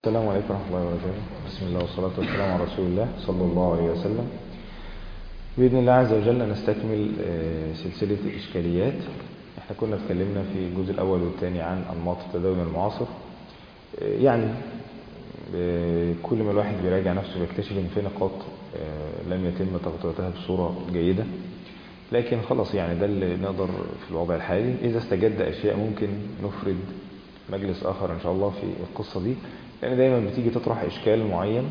السلام عليكم ورحمة الله وبركاته بسم الله والصلاة والسلام على رسول الله صلى الله عليه وسلم بإذن الله عز وجل نستكمل سلسلة الإشكاليات احنا كنا اتكلمنا في الجزء الأول والثاني عن أنماط التداول المعاصر يعني كل ما الواحد بيراجع نفسه بيكتشف ان في نقاط لم يتم تغطيتها بصورة جيدة لكن خلاص يعني ده اللي نقدر في الوضع الحالي إذا استجد أشياء ممكن نفرد مجلس آخر إن شاء الله في القصة دي لأن دايما بتيجي تطرح إشكال معين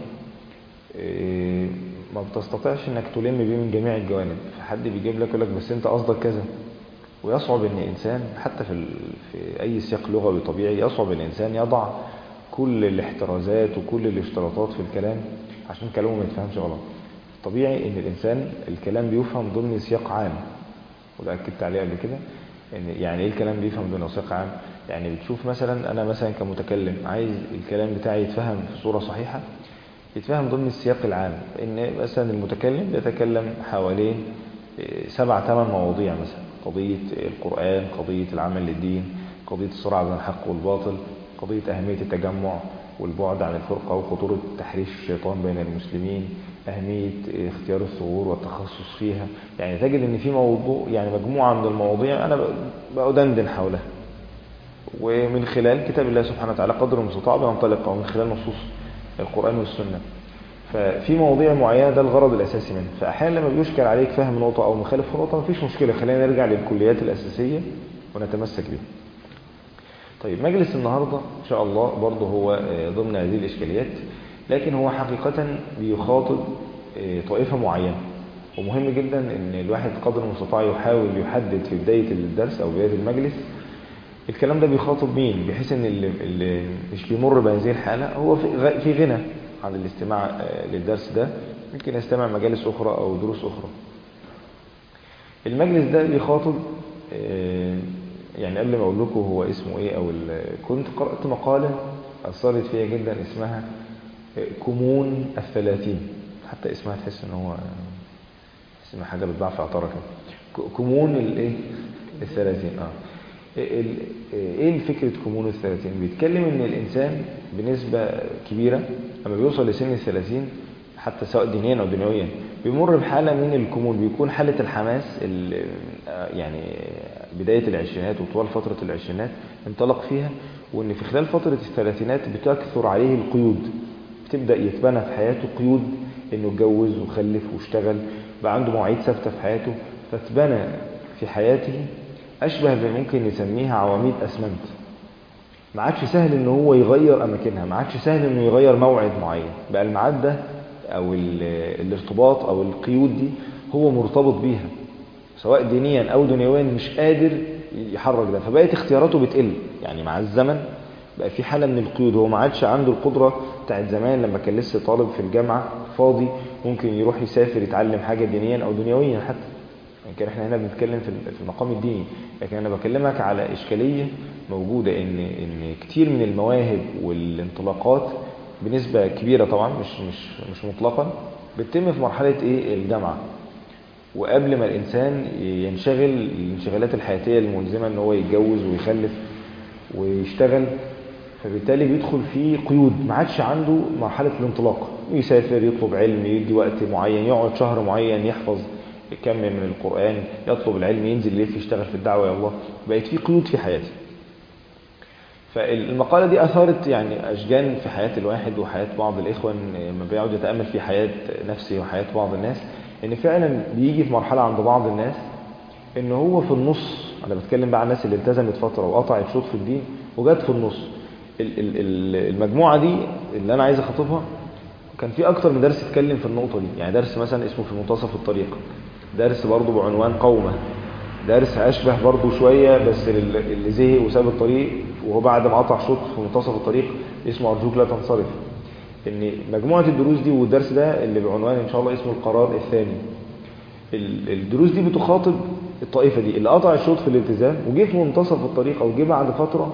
ما بتستطيعش انك تلم بيه من جميع الجوانب فحد بيجيب لك يقول لك بس انت قصدك كذا ويصعب ان انسان حتى في, في اي سياق لغوي طبيعي يصعب ان انسان يضع كل الاحترازات وكل الاشتراطات في الكلام عشان كلامه ما يتفهمش غلط طبيعي ان الانسان الكلام بيفهم ضمن سياق عام وده اكدت عليه قبل كده ان يعني ايه الكلام بيفهم ضمن سياق عام يعني بتشوف مثلا انا مثلا كمتكلم عايز الكلام بتاعي يتفهم في صورة صحيحة يتفهم ضمن السياق العام ان مثلا المتكلم بيتكلم حوالين سبع ثمان مواضيع مثلا قضية القرآن قضية العمل للدين قضية الصراع بين الحق والباطل قضية أهمية التجمع والبعد عن الفرقة وخطورة تحريش الشيطان بين المسلمين أهمية اختيار الثغور والتخصص فيها يعني تجد ان في موضوع يعني مجموعة من المواضيع أنا بأدندن حولها ومن خلال كتاب الله سبحانه وتعالى قدر المستطاع بننطلق ومن خلال نصوص القرآن والسنة ففي مواضيع معينة ده الغرض الأساسي منها فأحيانا لما بيشكل عليك فهم نقطة أو مخالف في نقطة مفيش مشكلة خلينا نرجع للكليات الأساسية ونتمسك بها طيب مجلس النهاردة إن شاء الله برضه هو ضمن هذه الإشكاليات لكن هو حقيقة بيخاطب طائفة معينة ومهم جدا ان الواحد قدر المستطاع يحاول يحدد في بداية الدرس أو بداية المجلس الكلام ده بيخاطب مين بحيث ان اللي, اللي مش بيمر بهذه الحالة هو في غنى عن الاستماع للدرس ده ممكن يستمع مجالس أخرى أو دروس أخرى المجلس ده بيخاطب يعني قبل ما أقول لكم هو اسمه إيه أو كنت قرأت مقالة أثرت فيها جدا اسمها كمون الثلاثين حتى اسمها تحس ان هو اسمها حاجة بتباع في عطارة كده كمون الايه الثلاثين اه ايه الفكرة كمون الثلاثين بيتكلم ان الانسان بنسبة كبيرة لما بيوصل لسن الثلاثين حتى سواء دينيا او دنيويا بيمر بحالة من الكمون بيكون حالة الحماس يعني بداية العشرينات وطوال فترة العشرينات انطلق فيها وان في خلال فترة الثلاثينات بتكثر عليه القيود بتبدأ يتبنى في حياته قيود انه اتجوز وخلف واشتغل بقى عنده مواعيد ثابته في حياته فاتبنى في حياته اشبه بممكن نسميها عواميد اسمنت ما عادش سهل ان هو يغير اماكنها ما عادش سهل انه يغير موعد معين بقى الميعاد ده او الارتباط او القيود دي هو مرتبط بيها سواء دينيا او دنيويا مش قادر يحرك ده فبقت اختياراته بتقل يعني مع الزمن بقى في حالة من القيود هو ما عادش عنده القدرة بتاعت زمان لما كان لسه طالب في الجامعة فاضي ممكن يروح يسافر يتعلم حاجة دينيا أو دنيويا حتى يعني كان احنا هنا بنتكلم في المقام الديني لكن أنا بكلمك على إشكالية موجودة إن, إن كتير من المواهب والانطلاقات بنسبة كبيرة طبعا مش, مش, مش مطلقا بتتم في مرحلة إيه الجامعة وقبل ما الإنسان ينشغل الانشغالات الحياتية الملزمة إن هو يتجوز ويخلف ويشتغل فبالتالي بيدخل في قيود ما عادش عنده مرحلة الانطلاق يسافر يطلب علم يدي وقت معين يقعد شهر معين يحفظ كم من القرآن يطلب العلم ينزل يلف يشتغل في الدعوة يا الله بقت في قيود في حياتي فالمقالة دي أثارت يعني أشجان في حياة الواحد وحياة بعض الإخوة لما بيقعد يتأمل في حياة نفسه وحياة بعض الناس إن فعلا بيجي في مرحلة عند بعض الناس إن هو في النص أنا بتكلم بقى عن الناس اللي التزمت فترة وقطعت شوط في الدين وجت في النص المجموعة دي اللي أنا عايز أخاطبها كان في أكتر من درس اتكلم في النقطة دي يعني درس مثلا اسمه في منتصف الطريق درس برضه بعنوان قومة درس أشبه برضه شوية بس اللي زهق وساب الطريق وهو بعد ما قطع شوط في منتصف الطريق اسمه أرجوك لا تنصرف إن مجموعة الدروس دي والدرس ده اللي بعنوان إن شاء الله اسمه القرار الثاني الدروس دي بتخاطب الطائفة دي اللي قطع الشوط في الالتزام وجه في منتصف الطريق أو جه بعد فترة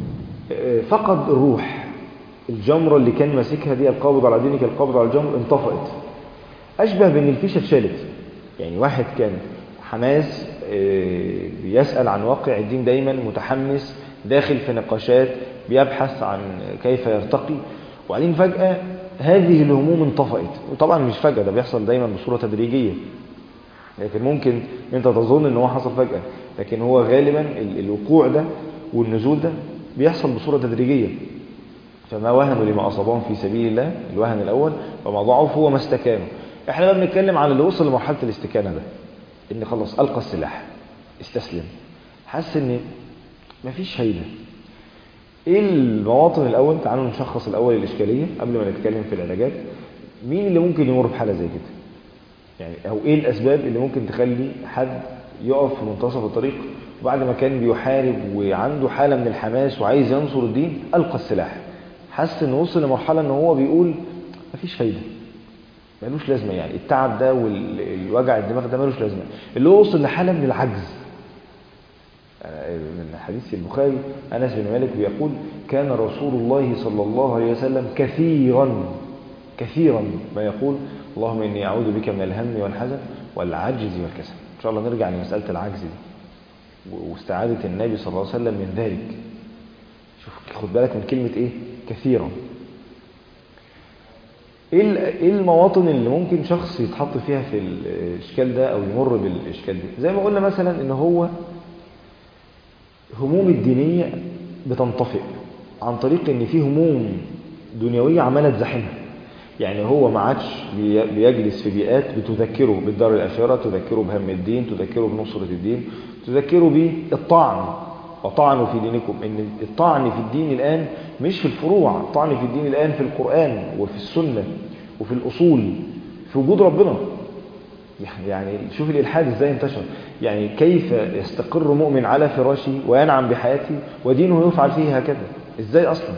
فقد الروح الجمرة اللي كان ماسكها دي القابض على دينك القابض على الجمر انطفأت أشبه بأن الفيشة اتشالت يعني واحد كان حماس بيسأل عن واقع الدين دايما متحمس داخل في نقاشات بيبحث عن كيف يرتقي وبعدين فجأة هذه الهموم انطفأت وطبعا مش فجأة ده بيحصل دايما بصورة تدريجية لكن ممكن انت تظن ان هو حصل فجأة لكن هو غالبا ال- الوقوع ده والنزول ده بيحصل بصورة تدريجية فما وهنوا لما أصابهم في سبيل الله الوهن الأول وما ضعفوا وما استكانوا احنا بقى بنتكلم عن اللي وصل لمرحلة الاستكانة ده ان خلاص ألقى السلاح استسلم حس ان مفيش هيبة ايه المواطن الأول تعالوا نشخص الأول الإشكالية قبل ما نتكلم في العلاجات مين اللي ممكن يمر بحالة زي كده يعني او ايه الاسباب اللي ممكن تخلي حد يقف في منتصف الطريق وبعد ما كان بيحارب وعنده حالة من الحماس وعايز ينصر الدين ألقى السلاح حس انه وصل لمرحلة ان هو بيقول مفيش فايدة ملوش لازمة يعني التعب ده والوجع الدماغ ده ملوش لازمة اللي هو وصل لحالة من العجز من حديث البخاري أنس بن مالك بيقول كان رسول الله صلى الله عليه وسلم كثيرا كثيرا ما يقول اللهم إني أعوذ بك من الهم والحزن والعجز والكسل إن شاء الله نرجع لمسألة العجز دي واستعادة النبي صلى الله عليه وسلم من ذلك شوف خد بالك من كلمة إيه كثيرا ايه المواطن اللي ممكن شخص يتحط فيها في الاشكال ده او يمر بالاشكال ده زي ما قلنا مثلا ان هو هموم الدينية بتنطفئ عن طريق ان في هموم دنيوية عمالة تزاحمها يعني هو ما عادش بيجلس في بيئات بتذكره بالدار الآخرة تذكره بهم الدين تذكره بنصرة الدين تذكره بالطعن وطعنوا في دينكم ان الطعن في الدين الآن مش في الفروع الطعن في الدين الآن في القرآن وفي السنة وفي الأصول في وجود ربنا يعني شوف الإلحاد ازاي انتشر يعني كيف يستقر مؤمن على فراشه وينعم بحياته ودينه يفعل فيه هكذا ازاي أصلا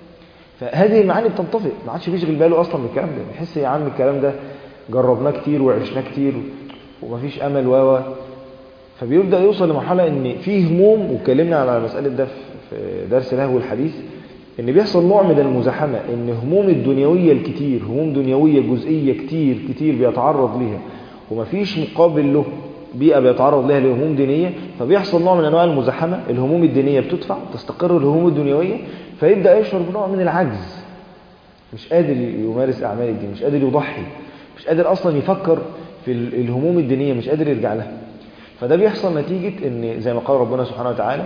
فهذه المعاني بتنطفئ ما عادش بيشغل باله أصلا بالكلام ده بيحس يا عم الكلام ده جربناه كتير وعشناه كتير ومفيش أمل و فبيبدأ يوصل لمرحلة ان في هموم واتكلمنا على مسألة ده في درس لهو الحديث ان بيحصل نوع من المزاحمة ان هموم الدنيوية الكتير هموم دنيوية جزئية كتير كتير بيتعرض ليها ومفيش مقابل له بيئة بيتعرض لها لهموم دينية فبيحصل نوع من انواع المزاحمة الهموم الدينية بتدفع تستقر الهموم الدنيوية فيبدأ يشعر بنوع من العجز مش قادر يمارس أعمال الدين مش قادر يضحي مش قادر أصلا يفكر في الهموم الدينية مش قادر يرجع لها فده بيحصل نتيجة ان زي ما قال ربنا سبحانه وتعالى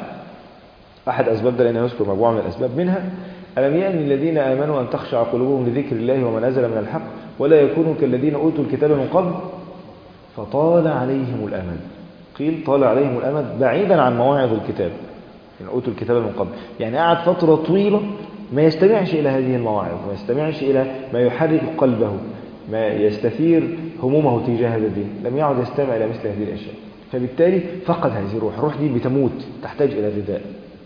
أحد أسباب ده لأنه يذكر مجموعة من الأسباب منها ألم يأن الذين آمنوا أن تخشع قلوبهم لذكر الله وما نزل من الحق ولا يكونوا كالذين أوتوا الكتاب من قبل فطال عليهم الأمد قيل طال عليهم الأمد بعيدا عن مواعظ الكتاب يعني أوتوا الكتاب من قبل يعني قعد فترة طويلة ما يستمعش إلى هذه المواعظ ما يستمعش إلى ما يحرك قلبه ما يستثير همومه تجاه هذا الدين لم يعد يستمع إلى مثل هذه الأشياء فبالتالي فقد هذه الروح الروح دي بتموت تحتاج إلى غذاء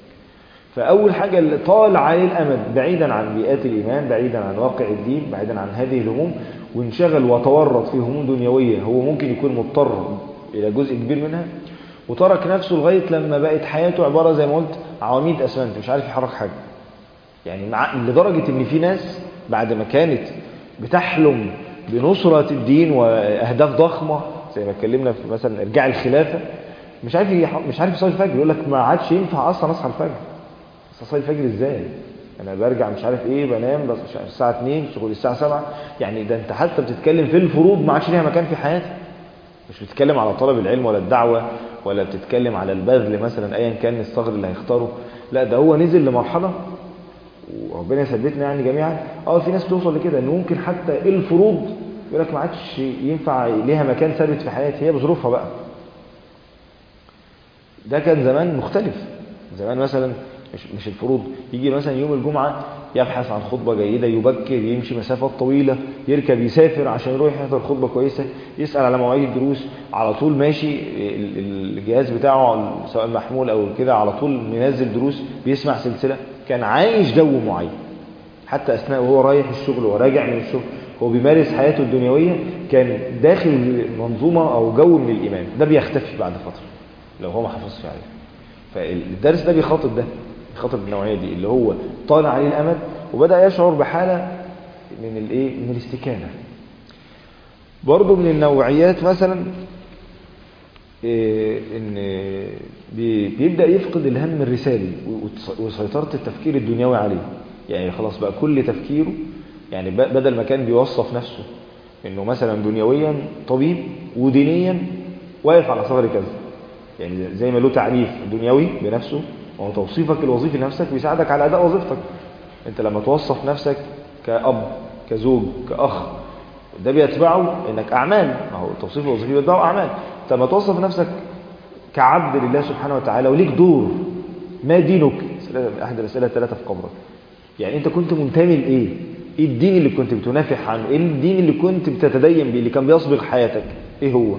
فأول حاجة اللي طال عليه الأمد بعيدا عن بيئات الإيمان بعيدا عن واقع الدين بعيدا عن هذه الهموم وانشغل وتورط في هموم دنيوية هو ممكن يكون مضطر إلى جزء كبير منها وترك نفسه لغاية لما بقت حياته عبارة زي ما قلت عواميد أسمنت مش عارف يحرك حاجة يعني مع لدرجة إن في ناس بعد ما كانت بتحلم بنصرة الدين وأهداف ضخمة زي ما اتكلمنا في مثلا ارجاع الخلافة مش عارف مش عارف يصلي الفجر يقول لك ما عادش ينفع اصلا اصحى الفجر بس اصلي الفجر ازاي انا برجع مش عارف ايه بنام بس الساعه 2 شغل الساعه 7 يعني ده انت حتى بتتكلم في الفروض ما عادش ليها مكان في حياتك مش بتتكلم على طلب العلم ولا الدعوه ولا بتتكلم على البذل مثلا ايا كان الصغر اللي هيختاره لا ده هو نزل لمرحله وربنا يثبتنا يعني جميعا اه في ناس توصل لكده ان ممكن حتى الفروض يقول لك ما عادش ينفع ليها مكان ثابت في حياتي هي بظروفها بقى ده كان زمان مختلف زمان مثلا مش, مش الفروض يجي مثلا يوم الجمعة يبحث عن خطبة جيدة يبكر يمشي مسافات طويلة يركب يسافر عشان يروح يحضر خطبة كويسة يسأل على مواعيد الدروس على طول ماشي الجهاز بتاعه سواء محمول أو كده على طول منزل دروس بيسمع سلسلة كان عايش جو معين حتى أثناء وهو رايح الشغل وراجع من الشغل هو بيمارس حياته الدنيوية كان داخل منظومة أو جو من الإيمان ده بيختفي بعد فترة لو هو ما حفظش عليه فالدرس ده بيخاطب ده بيخاطب النوعية دي اللي هو طال عليه الأمد وبدأ يشعر بحالة من الايه من الاستكانة برضه من النوعيات مثلا إيه ان بيبدأ يفقد الهم الرسالي وسيطرة التفكير الدنيوي عليه يعني خلاص بقى كل تفكيره يعني بدل ما كان بيوصف نفسه انه مثلا دنيويا طبيب ودينيا واقف على صغر كذا يعني زي ما له تعريف دنيوي بنفسه وهو توصيفك الوظيفي لنفسك بيساعدك على اداء وظيفتك انت لما توصف نفسك كأب كزوج كأخ ده بيتبعه انك اعمال ما هو التوصيف الوظيفي بيتبعه اعمال انت لما توصف نفسك كعبد لله سبحانه وتعالى وليك دور ما دينك احد الاسئله الثلاثه في قبرك يعني انت كنت منتمي لايه ايه الدين اللي كنت بتنافح عنه ايه الدين اللي كنت بتتدين بيه اللي كان بيصبغ حياتك ايه هو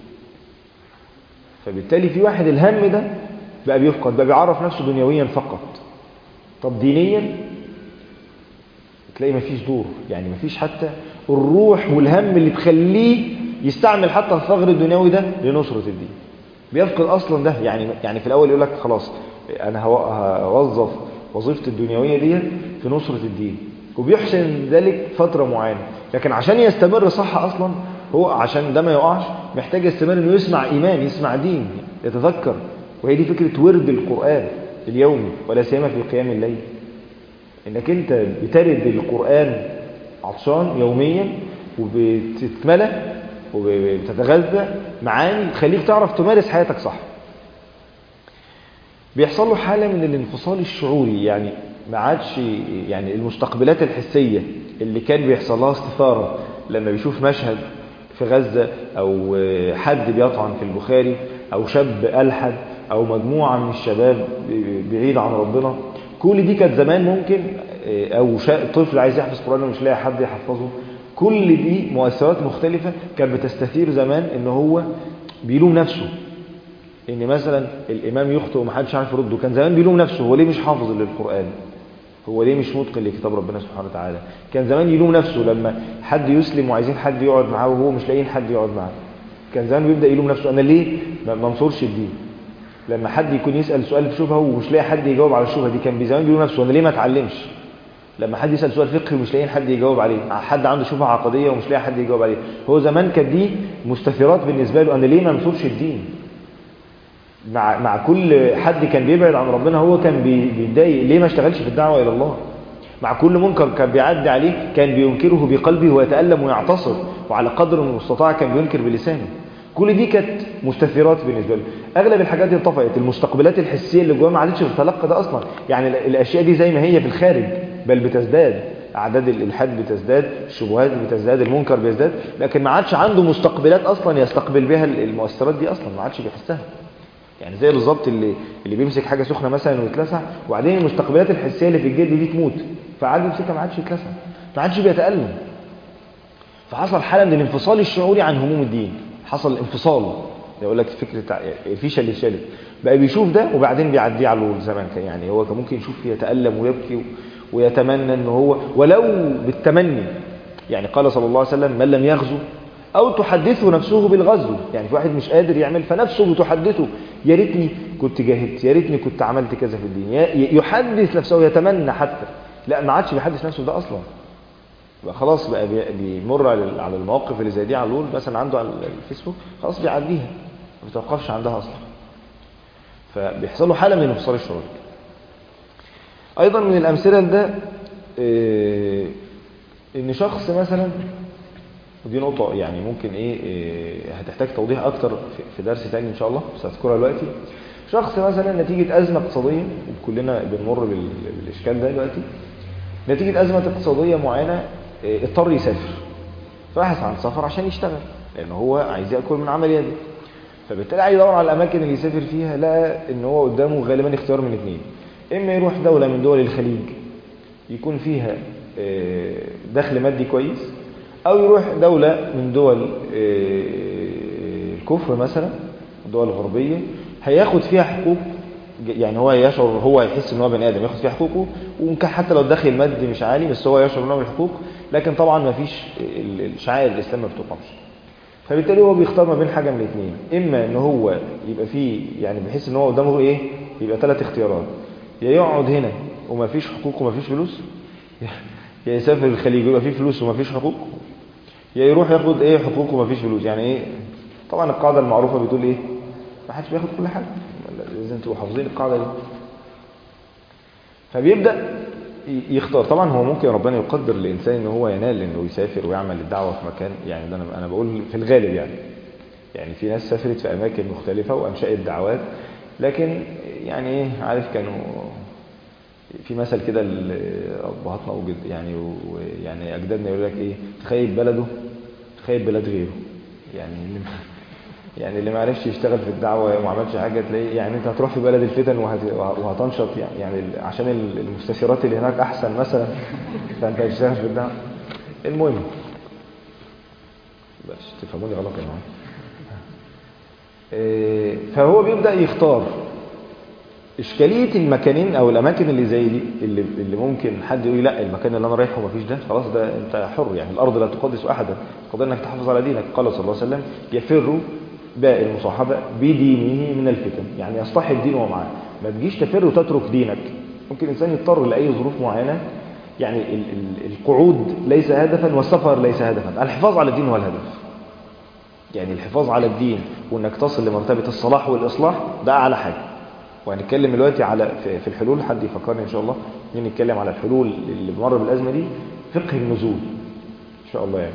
فبالتالي في واحد الهم ده بقى بيفقد بقى بيعرف نفسه دنيويا فقط طب دينيا تلاقي مفيش دور يعني مفيش حتى الروح والهم اللي تخليه يستعمل حتى الثغر الدنيوي ده لنصرة الدين بيفقد اصلا ده يعني يعني في الاول يقول لك خلاص انا هوظف وظيفتي الدنيويه دي في نصرة الدين وبيحسن ذلك فترة معينة لكن عشان يستمر صح اصلا هو عشان ده ما يقعش محتاج يستمر انه يسمع ايمان يسمع دين يتذكر وهي دي فكرة ورد القرآن اليومي ولا سيما في قيام الليل انك انت بترد القرآن عطشان يوميا وبتتملى وبتتغذى معاني تخليك تعرف تمارس حياتك صح بيحصل له حالة من الانفصال الشعوري يعني ما عادش يعني المستقبلات الحسية اللي كان بيحصل لها استثارة لما بيشوف مشهد في غزة أو حد بيطعن في البخاري أو شاب ألحد أو مجموعة من الشباب بعيد عن ربنا كل دي كانت زمان ممكن أو طفل عايز يحفظ قرآن ومش لاقي حد يحفظه كل دي مؤثرات مختلفة كانت بتستثير زمان ان هو بيلوم نفسه ان مثلا الامام يخطئ ومحدش عارف يرده كان زمان بيلوم نفسه هو ليه مش حافظ للقرآن هو ليه مش متقن لكتاب ربنا سبحانه وتعالى كان زمان يلوم نفسه لما حد يسلم وعايزين حد يقعد معاه وهو مش لاقيين حد يقعد معاه كان زمان بيبدا يلوم نفسه انا ليه ما منصرش الدين لما حد يكون يسال سؤال في شبهه ومش لاقي حد يجاوب على الشبهه دي كان زمان بيلوم نفسه انا ليه ما اتعلمش لما حد يسال سؤال فقهي ومش لاقيين حد يجاوب عليه حد عنده شبهه عقديه ومش لاقي حد يجاوب عليه هو زمان كانت دي مستثيرات بالنسبه له انا ليه ما انصرش الدين مع مع كل حد كان بيبعد عن ربنا هو كان بيتضايق ليه ما اشتغلش في الدعوه الى الله مع كل منكر كان بيعدي عليه كان بينكره بقلبه ويتألم ويعتصر وعلى قدر المستطاع كان بينكر بلسانه كل دي كانت مستثيرات بالنسبه له اغلب الحاجات دي انطفأت المستقبلات الحسيه اللي جواه ما عادتش بتتلقى ده اصلا يعني الاشياء دي زي ما هي في الخارج بل بتزداد اعداد الالحاد بتزداد الشبهات بتزداد المنكر بيزداد لكن ما عادش عنده مستقبلات اصلا يستقبل بها المؤثرات دي اصلا ما عادش بيحسها يعني زي بالظبط اللي اللي بيمسك حاجه سخنه مثلا ويتلسع وبعدين المستقبلات الحسيه اللي في الجلد دي تموت فعاد يمسكها ما عادش يتلسع ما عادش بيتالم فحصل حاله من الانفصال الشعوري عن هموم الدين حصل انفصال يقول لك فكره الفيشه اللي اتشالت بقى بيشوف ده وبعدين بيعديه على زمان كان يعني هو كان ممكن يشوف يتالم ويبكي ويتمنى ان هو ولو بالتمني يعني قال صلى الله عليه وسلم من لم يغزو أو تحدثه نفسه بالغزو يعني في واحد مش قادر يعمل فنفسه بتحدثه يا ريتني كنت جاهدت يا ريتني كنت عملت كذا في الدين يحدث نفسه يتمنى حتى لا ما عادش بيحدث نفسه ده أصلا بقى خلاص بقى بيمر على المواقف اللي زي دي على الول مثلا عنده على الفيسبوك خلاص بيعديها ما بيتوقفش عندها أصلا فبيحصل له حالة من انفصال الشعور أيضا من الأمثلة ده إيه إن شخص مثلا ودي نقطة يعني ممكن ايه, إيه هتحتاج توضيح اكتر في درس تاني ان شاء الله بس هذكرها دلوقتي شخص مثلا نتيجة ازمة اقتصادية وكلنا بنمر بالاشكال ده دلوقتي نتيجة ازمة اقتصادية معينة إيه اضطر يسافر فبحث عن سفر عشان يشتغل لان هو عايز ياكل من عمل يده فبالتالي عايز يدور على الاماكن اللي يسافر فيها لقى ان هو قدامه غالبا اختيار من اثنين اما يروح دولة من دول الخليج يكون فيها إيه دخل مادي كويس أو يروح دولة من دول الكفر مثلا الدول الغربية هياخد فيها حقوق يعني هو يشعر هو يحس ان هو بني ادم ياخد فيها حقوقه وممكن حتى لو الدخل المادي مش عالي بس هو يشعر انه بالحقوق لكن طبعا ما فيش الشعائر الاسلام ما بتقامش فبالتالي هو بيختار ما بين حاجه من الاثنين اما ان هو يبقى فيه يعني بيحس ان هو قدامه ايه يبقى ثلاث اختيارات يا يقعد هنا وما فيش حقوق وما فيش فلوس يا يسافر الخليج ويبقى فيه فلوس وما فيش حقوق يا يروح ياخد ايه حقوق وما فيش فلوس يعني ايه طبعا القاعده المعروفه بتقول ايه ما حدش بياخد كل حاجه لازم تبقوا حافظين القاعده دي فبيبدا يختار طبعا هو ممكن ربنا يقدر الانسان ان هو ينال انه يسافر ويعمل الدعوه في مكان يعني ده انا انا بقول في الغالب يعني يعني في ناس سافرت في اماكن مختلفه وانشات دعوات لكن يعني ايه عارف كانوا في مثل كده ابهاتنا وجد يعني ويعني اجدادنا يقول لك ايه تخيل بلده تخيل بلاد غيره يعني اللي يعني اللي ما عرفش يشتغل في الدعوه وما عملش حاجه تلاقيه يعني انت هتروح في بلد الفتن وهتنشط يعني, يعني عشان المستشارات اللي هناك احسن مثلا فانت هتشتغل في الدعوه المهم بس تفهموني غلط يا إيه فهو بيبدا يختار اشكاليه المكانين او الاماكن اللي زي دي اللي, اللي ممكن حد يقول لا المكان اللي انا رايحه ما فيش ده خلاص ده انت حر يعني الارض لا تقدس احدا قضى انك تحافظ على دينك قال صلى الله عليه وسلم يفر باقي المصاحبة بدينه من الفتن يعني يصطحب دينه معاه ما تجيش تفر وتترك دينك ممكن الإنسان يضطر لأي ظروف معينة يعني ال ال القعود ليس هدفا والسفر ليس هدفا الحفاظ على الدين هو الهدف يعني الحفاظ على الدين وانك تصل لمرتبة الصلاح والإصلاح ده أعلى حاجة وهنتكلم دلوقتي على في الحلول حد يفكرني إن شاء الله نتكلم على الحلول اللي بمر بالأزمة دي فقه النزول إن شاء الله يعني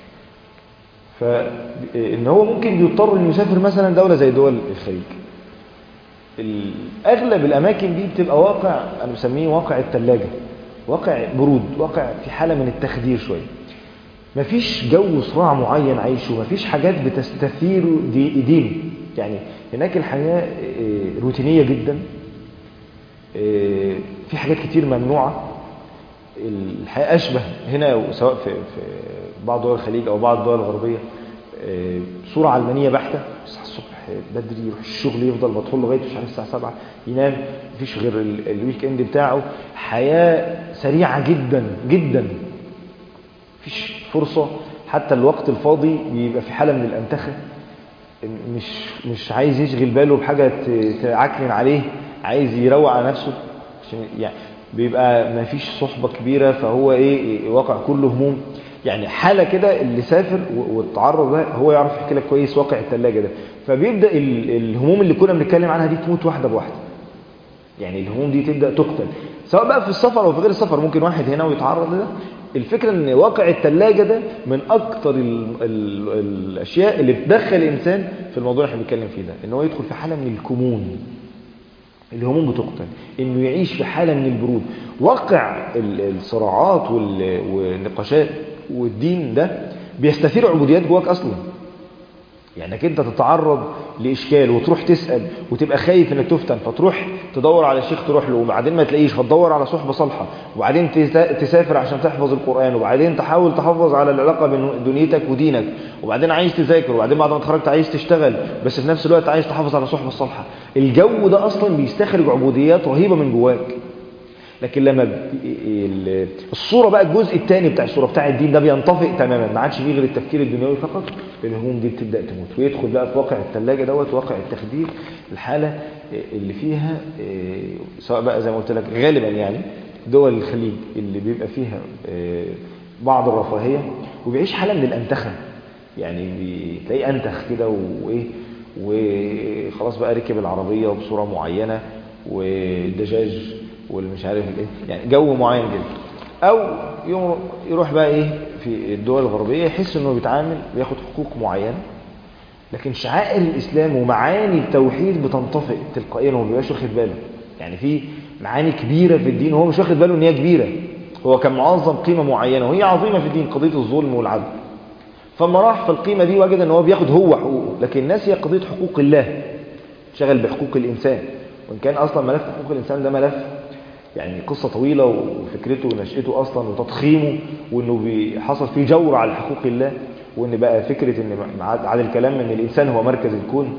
فإن هو ممكن يضطر انه يسافر مثلا دولة زي دول الخليج أغلب الأماكن دي بتبقى واقع أنا بسميه واقع التلاجة واقع برود واقع في حالة من التخدير شوية مفيش جو صراع معين عايشه مفيش حاجات بتستثير دي دينه يعني هناك الحياة روتينية جدا في حاجات كتير ممنوعة الحياة أشبه هنا سواء في, في بعض دول الخليج أو بعض الدول الغربية صورة علمانية بحتة يصحى الصبح بدري يروح الشغل يفضل مدخول لغاية مش عارف الساعة 7 ينام مفيش غير الويك اند بتاعه حياة سريعة جدا جدا مفيش فرصة حتى الوقت الفاضي بيبقى في حالة من الأنتخة مش مش عايز يشغل باله بحاجة تعكنن عليه عايز يروق على نفسه عشان يعني بيبقى ما فيش صحبة كبيرة فهو ايه واقع كله هموم يعني حالة كده اللي سافر والتعرض ده هو يعرف يحكي لك كويس واقع التلاجة ده فبيبدأ الهموم اللي كنا بنتكلم عنها دي تموت واحدة بواحدة يعني الهموم دي تبدأ تقتل سواء بقى في السفر أو في غير السفر ممكن واحد هنا ويتعرض لده الفكرة ان واقع التلاجة ده من اكتر ال ال الاشياء اللي بتدخل الانسان في الموضوع اللي احنا بنتكلم فيه ده ان هو يدخل في حالة من الكمون الهموم بتقتل انه يعيش في حالة من البرود واقع الصراعات والنقاشات والدين ده بيستثير عبوديات جواك اصلا يعني انك انت تتعرض لاشكال وتروح تسال وتبقى خايف انك تفتن فتروح تدور على شيخ تروح له وبعدين ما تلاقيش فتدور على صحبه صالحه وبعدين تسافر عشان تحفظ القران وبعدين تحاول تحافظ على العلاقه بين دنيتك ودينك وبعدين عايز تذاكر وبعدين بعد ما اتخرجت عايز تشتغل بس في نفس الوقت عايز تحافظ على صحبه صالحه الجو ده اصلا بيستخرج عبوديات رهيبه من جواك لكن لما الصورة بقى الجزء الثاني بتاع الصورة بتاع الدين ده بينطفئ تماما ما عادش فيه غير التفكير الدنيوي فقط الهموم دي بتبدأ تموت ويدخل بقى في واقع الثلاجة دوت واقع التخدير الحالة اللي فيها سواء بقى زي ما قلت لك غالبا يعني دول الخليج اللي بيبقى فيها بعض الرفاهية وبيعيش حالة من الأنتخة يعني بتلاقيه أنتخ كده وإيه وخلاص بقى ركب العربية بصورة معينة والدجاج والمش عارف الايه يعني جو معين كده او يروح بقى ايه في الدول الغربيه يحس انه بيتعامل بياخد حقوق معينه لكن شعائر الاسلام ومعاني التوحيد بتنطفئ تلقائيا وما بيبقاش واخد باله يعني في معاني كبيره في الدين وهو مش واخد باله ان هي كبيره هو كان معظم قيمه معينه وهي عظيمه في الدين قضيه الظلم والعدل فلما راح في القيمه دي وجد ان هو بياخد هو حقوقه لكن الناس هي قضيه حقوق الله شغل بحقوق الانسان وان كان اصلا ملف حقوق الانسان ده ملف يعني قصة طويلة وفكرته ونشأته أصلا وتضخيمه وأنه حصل فيه جور على حقوق الله وأن بقى فكرة أن عاد الكلام أن الإنسان هو مركز الكون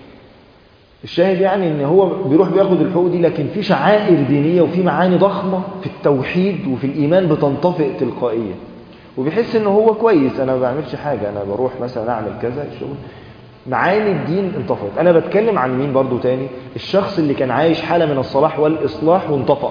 الشاهد يعني أن هو بيروح بياخد الحقوق دي لكن في شعائر دينية وفي معاني ضخمة في التوحيد وفي الإيمان بتنطفئ تلقائيا وبيحس أنه هو كويس أنا ما بعملش حاجة أنا بروح مثلا أعمل كذا الشغل معاني الدين انطفت انا بتكلم عن مين برضو تاني الشخص اللي كان عايش حالة من الصلاح والإصلاح وانطفأ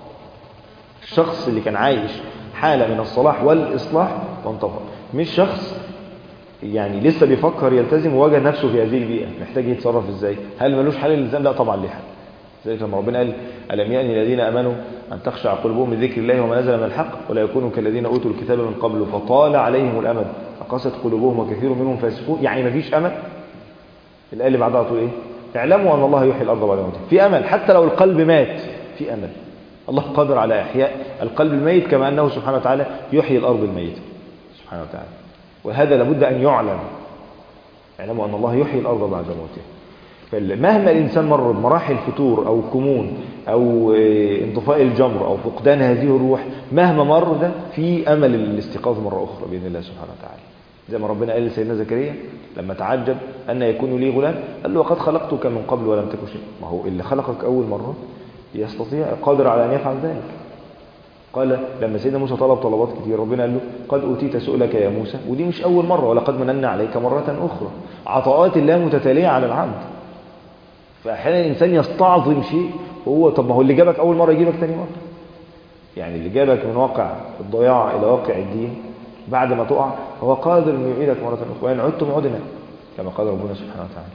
الشخص اللي كان عايش حالة من الصلاح والإصلاح وانطفأ مش شخص يعني لسه بيفكر يلتزم وواجه نفسه في هذه البيئة محتاج يتصرف ازاي هل ملوش حل الالتزام لا طبعا ليه حل زي لما ربنا قال ألم يأن الذين أمنوا أن تخشع قلوبهم لذكر الله وما نزل من الحق ولا يكونوا كالذين أوتوا الكتاب من قبل فطال عليهم الأمد فقست قلوبهم وكثير منهم فاسقون يعني ما فيش أمل الآية اللي بعدها تقول إيه اعلموا أن الله يحيي الأرض بعد موتها في أمل حتى لو القلب مات في أمل الله قادر على إحياء القلب الميت كما أنه سبحانه وتعالى يحيي الأرض الميتة سبحانه وتعالى وهذا لابد أن يعلم اعلموا أن الله يحيي الأرض بعد موتها مهما الإنسان مر بمراحل فتور أو كمون أو انطفاء الجمر أو فقدان هذه الروح مهما مر ده في أمل الاستيقاظ مرة أخرى بإذن الله سبحانه وتعالى زي ما ربنا قال لسيدنا زكريا لما تعجب أن يكون لي غلام قال له وقد خلقتك من قبل ولم تكن شيء ما هو اللي خلقك أول مرة يستطيع قادر على أن يفعل ذلك قال لما سيدنا موسى طلب طلبات كتير ربنا قال له قد أوتيت سؤلك يا موسى ودي مش أول مرة ولقد مننا عليك مرة أخرى عطاءات الله متتالية على العبد فأحيانا الإنسان يستعظم شيء وهو طب ما هو اللي جابك أول مرة يجيبك تاني مرة يعني اللي جابك من واقع الضياع إلى واقع الدين بعد ما تقع هو قادر أن يعيدك مرة أخرى وإن عدتم عدنا كما قال ربنا سبحانه وتعالى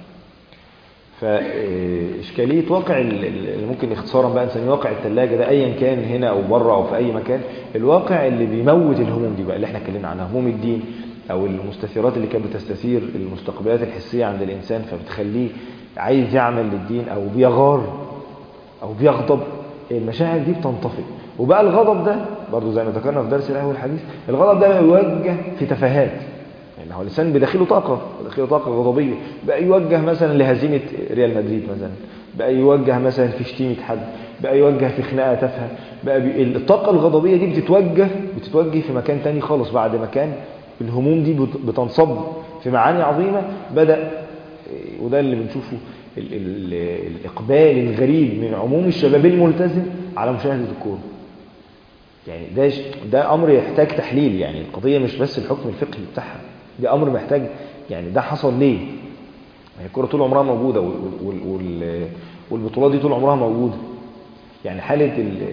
فإشكالية واقع اللي ممكن اختصارا بقى نسميه واقع الثلاجة ده أيا كان هنا أو بره أو في أي مكان الواقع اللي بيموت الهموم دي بقى اللي احنا اتكلمنا عنها هموم الدين أو المستثيرات اللي كانت بتستثير المستقبلات الحسية عند الإنسان فبتخليه عايز يعمل للدين أو بيغار أو بيغضب المشاعر دي بتنطفئ وبقى الغضب ده برضو زي ما ذكرنا في درس القهوة الحديث الغضب ده يوجه في تفاهات يعني هو الإنسان بداخله طاقة بداخله طاقة غضبية بقى يوجه مثلا لهزيمة ريال مدريد مثلا بقى يوجه مثلا في شتيمة حد بقى يوجه في خناقة تافهة بقى بي... الطاقة الغضبية دي بتتوجه بتتوجه في مكان تاني خالص بعد مكان الهموم دي بتنصب في معاني عظيمة بدأ وده اللي بنشوفه ال ال الإقبال الغريب من عموم الشباب الملتزم على مشاهدة الكورة يعني ده ده أمر يحتاج تحليل يعني القضية مش بس الحكم الفقهي بتاعها ده أمر محتاج يعني ده حصل ليه يعني الكورة طول عمرها موجودة والبطولات دي طول عمرها موجودة يعني حالة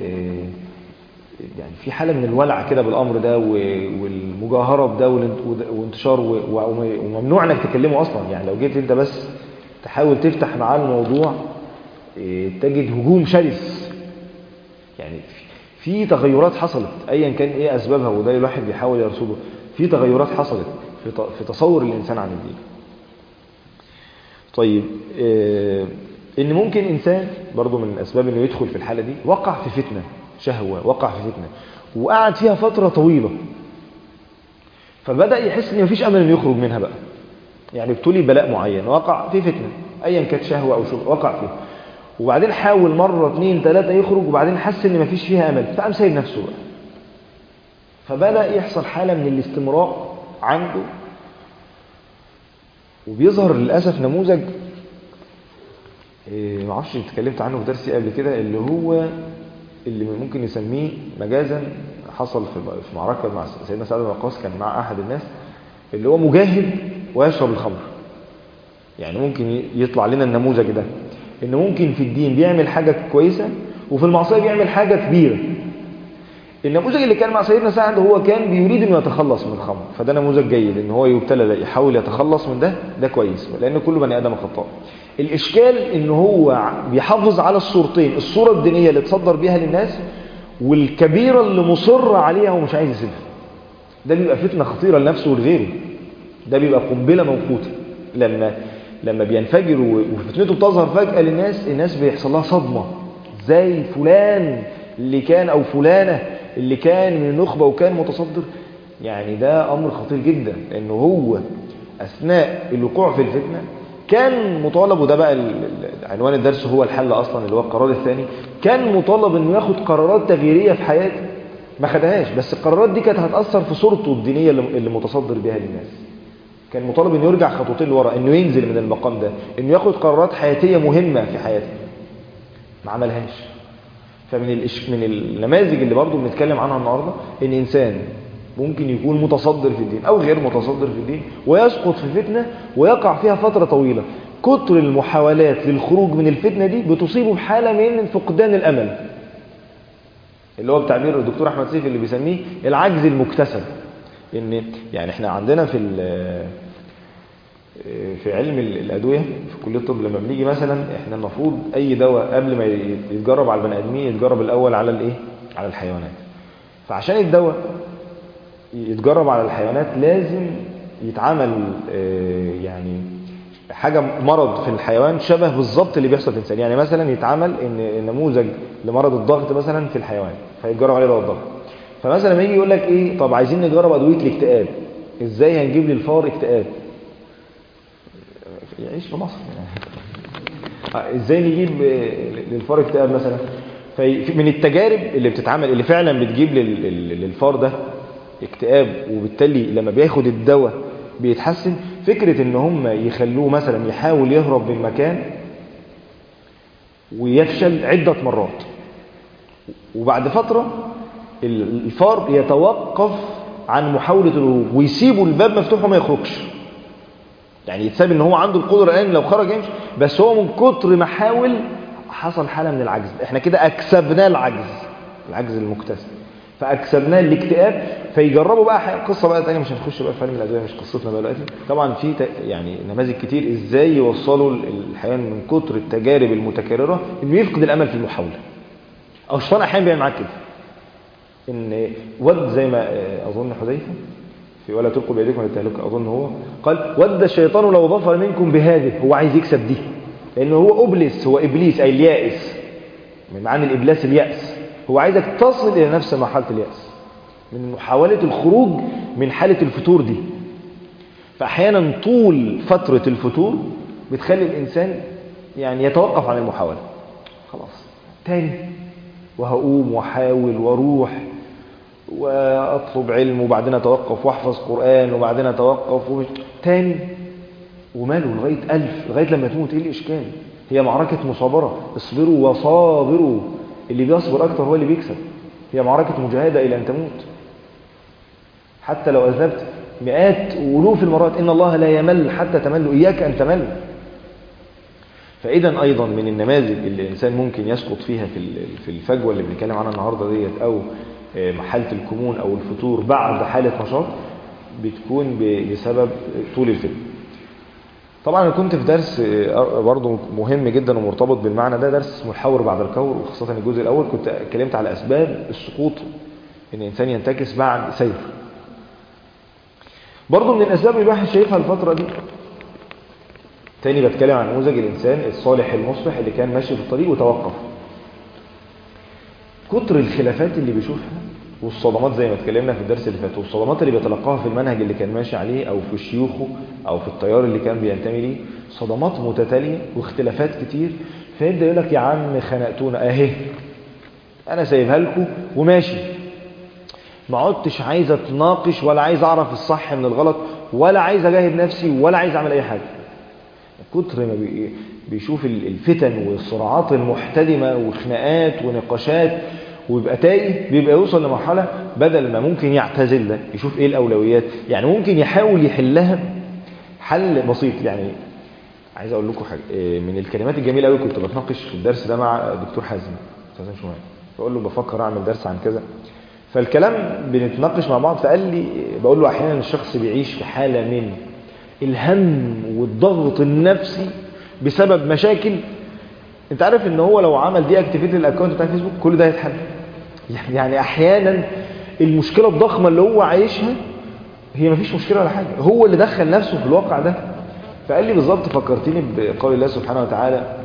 يعني في حالة من الولع كده بالأمر ده والمجاهرة بده وانتشار وممنوع انك تكلمه أصلا يعني لو جيت انت بس تحاول تفتح معاه الموضوع تجد هجوم شرس يعني في تغيرات حصلت ايا كان ايه اسبابها وده الواحد بيحاول يرصده في تغيرات حصلت في تصور الانسان عن الدين طيب ان ممكن انسان برضو من اسباب انه يدخل في الحالة دي وقع في فتنة شهوة وقع في فتنة وقعد فيها فترة طويلة فبدأ يحس ان مفيش امل انه يخرج منها بقى يعني ابتلي بلاء معين وقع في فتنة ايا كانت شهوة او شهوة وقع فيها وبعدين حاول مرة اثنين ثلاثة يخرج وبعدين حس ان مفيش فيها امل فقام سايب نفسه بقى فبدأ يحصل حالة من الاستمراء عنده وبيظهر للأسف نموذج إيه معرفش اتكلمت عنه في درسي قبل كده اللي هو اللي ممكن نسميه مجازا حصل في معركة مع سيدنا سعد بن وقاص كان مع أحد الناس اللي هو مجاهد ويشرب الخمر يعني ممكن يطلع لنا النموذج ده ان ممكن في الدين بيعمل حاجة كويسة وفي المعصية بيعمل حاجة كبيرة النموذج اللي كان مع سيدنا سعد هو كان بيريد انه يتخلص من الخمر فده نموذج جيد ان هو يبتلى يحاول يتخلص من ده ده كويس لان كل بني ادم خطاء الاشكال ان هو بيحافظ على الصورتين الصورة الدينية اللي تصدر بيها للناس والكبيرة اللي مصر عليها ومش عايز يسيبها ده بيبقى فتنة خطيرة لنفسه ولغيره ده بيبقى قنبلة موقوتة لما لما بينفجر وفتنته بتظهر فجأة للناس الناس بيحصل لها صدمة زي فلان اللي كان او فلانة اللي كان من النخبة وكان متصدر يعني ده امر خطير جدا لانه هو اثناء الوقوع في الفتنة كان مطالب وده بقى عنوان الدرس هو الحل اصلا اللي هو القرار الثاني كان مطالب انه ياخد قرارات تغييرية في حياته ما خدهاش بس القرارات دي كانت هتأثر في صورته الدينية اللي متصدر بها للناس كان مطالب انه يرجع خطوتين لورا انه ينزل من المقام ده انه ياخد قرارات حياتية مهمة في حياته ما عملهاش فمن الإش... من النماذج اللي برضو بنتكلم عنها النهاردة ان انسان ممكن يكون متصدر في الدين او غير متصدر في الدين ويسقط في فتنة ويقع فيها فترة طويلة كتر المحاولات للخروج من الفتنة دي بتصيبه بحالة من فقدان الامل اللي هو بتعبير الدكتور احمد سيف اللي بيسميه العجز المكتسب ان يعني احنا عندنا في في علم الأدوية في كلية الطب لما بنيجي مثلا احنا المفروض أي دواء قبل ما يتجرب على البني آدمين يتجرب الأول على الإيه؟ على الحيوانات فعشان الدواء يتجرب على الحيوانات لازم يتعمل يعني حاجة مرض في الحيوان شبه بالظبط اللي بيحصل في الإنسان يعني مثلا يتعمل ان نموذج لمرض الضغط مثلا في الحيوان فيتجرب عليه دواء الضغط فمثلا لما يجي يقول لك ايه طب عايزين نجرب ادويه الاكتئاب ازاي هنجيب للفار اكتئاب يعيش في مصر يعني. ازاي نجيب للفار اكتئاب مثلا من التجارب اللي بتتعمل اللي فعلا بتجيب للفار ده اكتئاب وبالتالي لما بياخد الدواء بيتحسن فكرة ان هم يخلوه مثلا يحاول يهرب من مكان ويفشل عدة مرات وبعد فترة الفار يتوقف عن محاولة الهروب ويسيبوا الباب مفتوح وما يخرجش يعني يتساب ان هو عنده القدرة الان لو خرج يمشي بس هو من كتر ما حاول حصل حالة من العجز احنا كده اكسبناه العجز العجز المكتسب فاكسبناه الاكتئاب فيجربوا بقى قصة بقى تانية مش هنخش بقى في علم الادوية مش قصتنا بقى دلوقتي طبعا في يعني نماذج كتير ازاي يوصلوا الحيوان من كتر التجارب المتكررة انه يفقد الامل في المحاولة او الشيطان احيانا بيعمل معاك كده ان ود زي ما اظن حذيفه في ولا تلقوا بايديكم للتهلكه اظن هو قال ود الشيطان لو ظفر منكم بهذه هو عايز يكسب دي لانه هو ابلس هو ابليس اي اليائس من معنى الابلاس الياس هو عايزك تصل الى نفس مرحله الياس من محاوله الخروج من حاله الفتور دي فاحيانا طول فتره الفتور بتخلي الانسان يعني يتوقف عن المحاوله خلاص تاني وهقوم واحاول واروح واطلب علم وبعدين اتوقف واحفظ قرآن وبعدين اتوقف ومش تاني وماله لغاية ألف لغاية لما تموت ايه الإشكال هي معركة مصابرة اصبروا وصابروا اللي بيصبر أكتر هو اللي بيكسب هي معركة مجاهدة إلى أن تموت حتى لو أذنبت مئات وألوف المرات إن الله لا يمل حتى تمل إياك أن تمل فإذا أيضا من النماذج اللي الإنسان ممكن يسقط فيها في الفجوة اللي بنتكلم عنها النهاردة ديت أو حالة الكمون أو الفتور بعد حالة نشاط بتكون بسبب طول الفتن طبعا أنا كنت في درس برضه مهم جدا ومرتبط بالمعنى ده درس اسمه الحور بعد الكور وخاصة الجزء الأول كنت اتكلمت على أسباب السقوط إن الإنسان ينتكس بعد سير برضه من الأسباب اللي الواحد شايفها الفترة دي تاني بتكلم عن نموذج الإنسان الصالح المصلح اللي كان ماشي في الطريق وتوقف كتر الخلافات اللي بيشوفها والصدمات زي ما اتكلمنا في الدرس اللي فات والصدمات اللي بيتلقاها في المنهج اللي كان ماشي عليه او في شيوخه او في التيار اللي كان بينتمي ليه صدمات متتاليه واختلافات كتير فيبدا يقول لك يا عم خنقتونا اهي انا سايبها لكم وماشي ما عدتش عايز اتناقش ولا عايز اعرف الصح من الغلط ولا عايز اجاهد نفسي ولا عايز اعمل اي حاجه كتر ما بيشوف الفتن والصراعات المحتدمه وخناقات ونقاشات ويبقى تايه بيبقى يوصل لمرحلة بدل ما ممكن يعتزل ده يشوف ايه الأولويات يعني ممكن يحاول يحلها حل بسيط يعني عايز اقول لكم حاجة من الكلمات الجميلة قوي كنت بتناقش في الدرس ده مع دكتور حازم استاذ شومان بقول له بفكر اعمل درس عن كذا فالكلام بنتناقش مع بعض فقال لي بقول له احيانا الشخص بيعيش في حالة من الهم والضغط النفسي بسبب مشاكل انت عارف ان هو لو عمل دي اكتيفيت للاكونت بتاع فيسبوك كل ده هيتحل يعني احيانا المشكله الضخمه اللي هو عايشها هي مفيش مشكله ولا حاجه هو اللي دخل نفسه في الواقع ده فقال لي بالظبط فكرتني بقول الله سبحانه وتعالى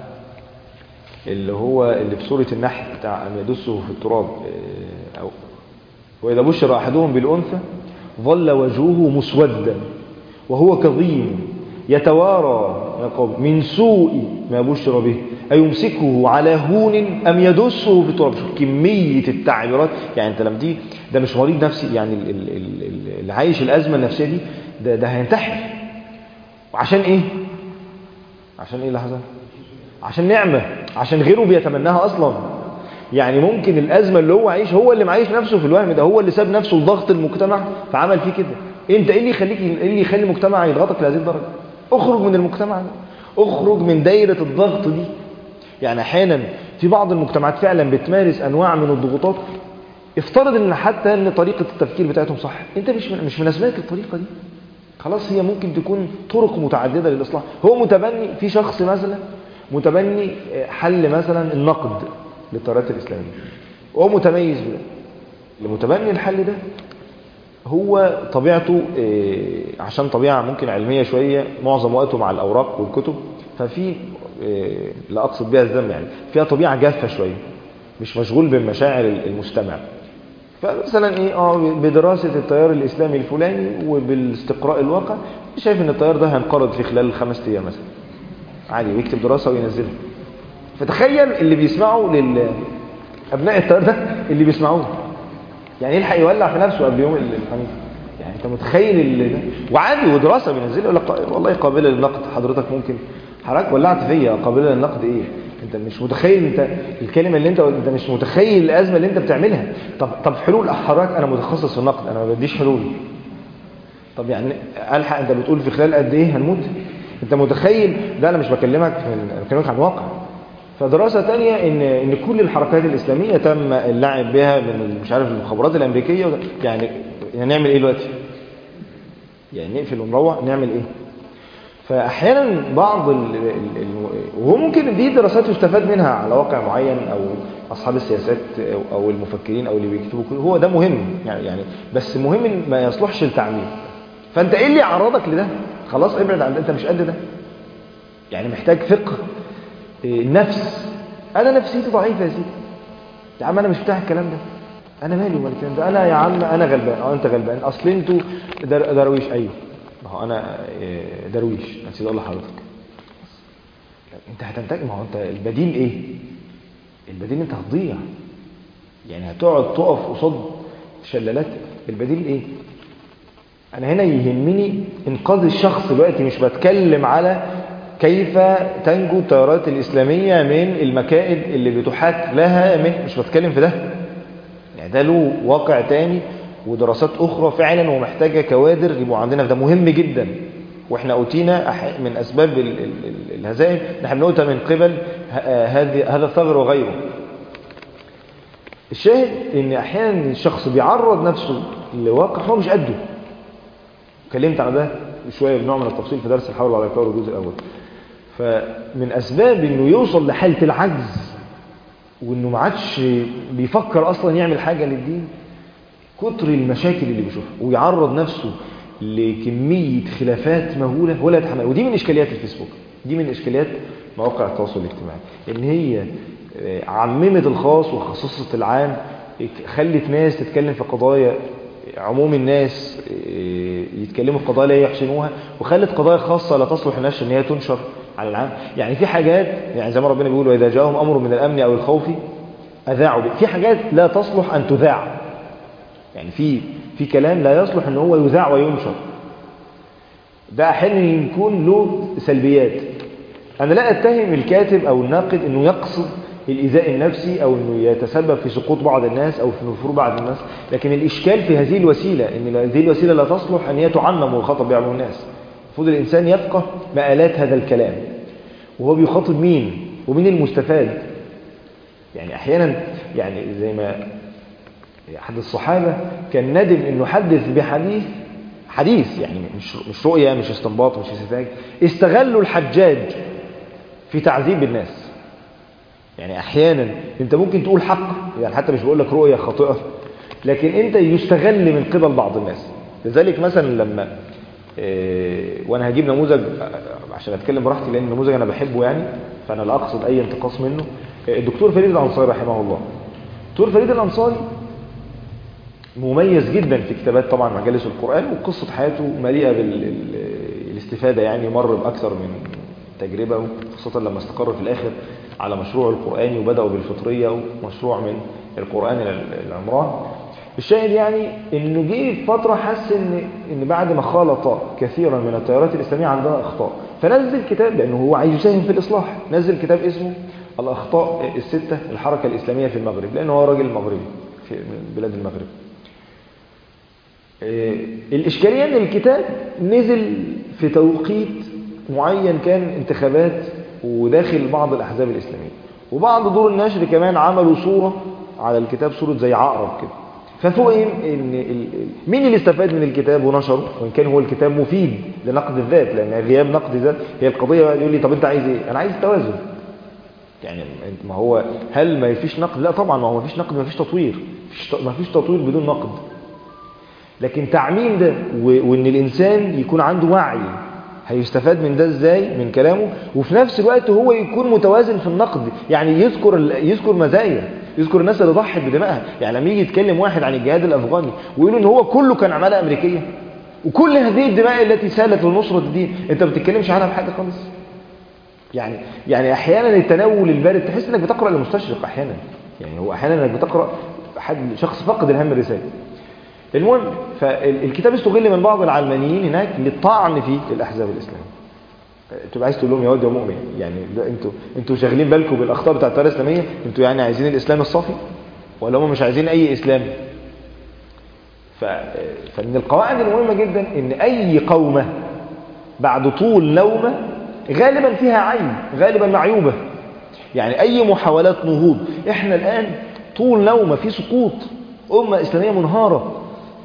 اللي هو اللي في سوره النحل بتاع ان يدسه في التراب او واذا بشر احدهم بالانثى ظل وجهه مسودا وهو كظيم يتوارى من سوء ما بشر به أيمسكه على هون أم يدسه في التراب شوف كمية التعبيرات يعني أنت لما دي ده مش مريض نفسي يعني اللي عايش الأزمة النفسية دي ده, ده هينتحر وعشان إيه عشان إيه لحظة عشان نعمة عشان غيره بيتمناها أصلا يعني ممكن الأزمة اللي هو عايش هو اللي معيش نفسه في الوهم ده هو اللي ساب نفسه لضغط المجتمع فعمل فيه كده انت ايه اللي يخليك ايه اللي يخلي المجتمع يضغطك لهذه الدرجة اخرج من المجتمع ده اخرج من دايرة الضغط دي يعني احيانا في بعض المجتمعات فعلا بتمارس انواع من الضغوطات افترض ان حتى ان طريقة التفكير بتاعتهم صح انت مش من مش مناسباك الطريقة دي خلاص هي ممكن تكون طرق متعددة للإصلاح هو متبني في شخص مثلا متبني حل مثلا النقد للتيارات الإسلامية وهو متميز بده المتبني الحل ده هو طبيعته عشان طبيعة ممكن علمية شوية معظم وقته مع الأوراق والكتب ففي لا أقصد بها الذم يعني فيها طبيعة جافة شوية مش مشغول بمشاعر المستمع فمثلا ايه اه بدراسة التيار الإسلامي الفلاني وبالاستقراء الواقع شايف ان التيار ده هينقرض في خلال خمس ايام مثلا عادي ويكتب دراسة وينزلها فتخيل اللي بيسمعوا لل أبناء التيار ده اللي بيسمعوه يعني يلحق يولع في نفسه قبل يوم الخميس يعني انت متخيل اللي ده وعادي ودراسة بينزلها يقول لك والله قابلة للنقد حضرتك ممكن حضرتك ولعت فيا قابلة للنقد ايه انت مش متخيل انت الكلمه اللي انت انت مش متخيل الازمه اللي انت بتعملها طب طب حلول حضرتك انا متخصص في النقد انا ما بديش حلول طب يعني الحق انت بتقول في خلال قد ايه هنموت انت متخيل ده انا مش بكلمك انا بكلمك عن واقع فدراسه ثانيه ان ان كل الحركات الاسلاميه تم اللعب بها من مش عارف المخابرات الامريكيه يعني نعمل ايه دلوقتي يعني نقفل ونروح نعمل ايه فاحيانا بعض ال ال وهو ممكن دي دراسات يستفاد منها على واقع معين او اصحاب السياسات او المفكرين او اللي بيكتبوا هو ده مهم يعني يعني بس مهم ما يصلحش للتعميم فانت ايه اللي يعرضك لده خلاص ابعد عن ده انت مش قد ده يعني محتاج فقه النفس انا نفسيتي ضعيفه يا سيدي يا عم انا مش بتاع الكلام ده انا مالي ومال الكلام ده انا يا عم انا غلبان اه انت غلبان اصل انتوا در درويش ايوه ما هو انا درويش نسيت اقول لحضرتك انت هتنتج ما هو انت البديل ايه البديل انت هتضيع يعني هتقعد تقف قصاد شلالات البديل ايه انا هنا يهمني انقاذ الشخص دلوقتي مش بتكلم على كيف تنجو التيارات الإسلامية من المكائد اللي بتحاك لها من مش بتكلم في ده يعني ده له واقع تاني ودراسات أخرى فعلا ومحتاجة كوادر يبقوا عندنا ده مهم جدا واحنا أوتينا من أسباب الهزائم نحن بنؤتى من قبل هذا الثغر وغيره الشاهد ان احيانا الشخص بيعرض نفسه لواقع هو مش قده اتكلمت عن ده شويه بنوع من التفصيل في درس الحول على الكور الجزء الاول فمن اسباب انه يوصل لحاله العجز وانه ما عادش بيفكر اصلا يعمل حاجه للدين كتر المشاكل اللي بيشوفها ويعرض نفسه لكميه خلافات مهوله ولا يتحمل ودي من اشكاليات الفيسبوك دي من اشكاليات مواقع التواصل الاجتماعي ان هي عممت الخاص وخصصت العام خلت ناس تتكلم في قضايا عموم الناس يتكلموا في قضايا لا يحسنوها وخلت قضايا خاصة لا تصلح الناس ان هي تنشر على العام يعني في حاجات يعني زي ما ربنا بيقول واذا جاءهم امر من الامن او الخوف اذاعوا به في حاجات لا تصلح ان تذاع يعني في في كلام لا يصلح ان هو يذاع وينشر ده احيانا يكون له سلبيات انا لا اتهم الكاتب او الناقد انه يقصد الإيذاء النفسي أو أنه يتسبب في سقوط بعض الناس أو في نفور بعض الناس لكن الإشكال في هذه الوسيلة أن هذه الوسيلة لا تصلح أن هي تعمم ويخاطب بها الناس المفروض الإنسان يفقه مآلات هذا الكلام وهو بيخاطب مين ومين المستفاد يعني أحيانا يعني زي ما أحد الصحابة كان ندم أنه حدث بحديث حديث يعني مش مش رؤية مش استنباط مش استنتاج استغلوا الحجاج في تعذيب الناس يعني احيانا انت ممكن تقول حق يعني حتى مش بقول لك رؤيه خاطئه لكن انت يستغل من قبل بعض الناس لذلك مثلا لما إيه وانا هجيب نموذج عشان اتكلم براحتي لان النموذج انا بحبه يعني فانا لا اقصد اي انتقاص منه الدكتور فريد الانصاري رحمه الله الدكتور فريد الانصاري مميز جدا في كتابات طبعا مجالس القران وقصه حياته مليئه بالاستفاده يعني مر باكثر من تجربه خاصه لما استقر في الاخر على مشروع القرآني وبدأوا بالفطرية ومشروع من القرآن العمران الشاهد يعني انه جه في فترة حس ان ان بعد ما خالط كثيرا من التيارات الاسلامية عندها اخطاء فنزل كتاب لانه هو عايز يساهم في الاصلاح نزل كتاب اسمه الاخطاء الستة الحركة الاسلامية في المغرب لانه هو راجل مغربي في بلاد المغرب الاشكالية ان الكتاب نزل في توقيت معين كان انتخابات وداخل بعض الأحزاب الإسلامية وبعض دور النشر كمان عملوا صورة على الكتاب صورة زي عقرب كده ففهم ان ال- ال- مين اللي استفاد من الكتاب ونشره وان كان هو الكتاب مفيد لنقد الذات لان غياب نقد الذات هي القضيه بقى يقول لي طب انت عايز ايه انا عايز التوازن يعني انت- ما هو هل ما فيش نقد لا طبعا ما هو ما فيش نقد ما فيش تطوير فيش ت- ما فيش تطوير بدون نقد لكن تعميم ده و- وان الانسان يكون عنده وعي هيستفاد من ده ازاي من كلامه وفي نفس الوقت هو يكون متوازن في النقد يعني يذكر ال- يذكر مزايا يذكر الناس اللي ضحت بدمائها يعني لما يجي يتكلم واحد عن الجهاد الافغاني ويقول ان هو كله كان عماله امريكيه وكل هذه الدماء التي سالت لنصره الدين انت ما بتتكلمش عنها بحاجه خالص يعني يعني احيانا التناول البارد تحس انك بتقرا لمستشرق احيانا يعني هو احيانا انك بتقرا حد شخص فقد الهم الرسالي المهم فالكتاب استغل من بعض العلمانيين هناك للطعن في الاحزاب الاسلاميه تبقى عايز تقول لهم يا واد يا مؤمن يعني ده انتوا انتوا شاغلين بالكم بالاخطاء بتاعت التيار الاسلاميه انتوا يعني عايزين الاسلام الصافي ولا هم مش عايزين اي اسلام ف... فمن القواعد المهمه جدا ان اي قومه بعد طول نومه غالبا فيها عين غالبا معيوبه يعني اي محاولات نهوض احنا الان طول نومه في سقوط امه اسلاميه منهاره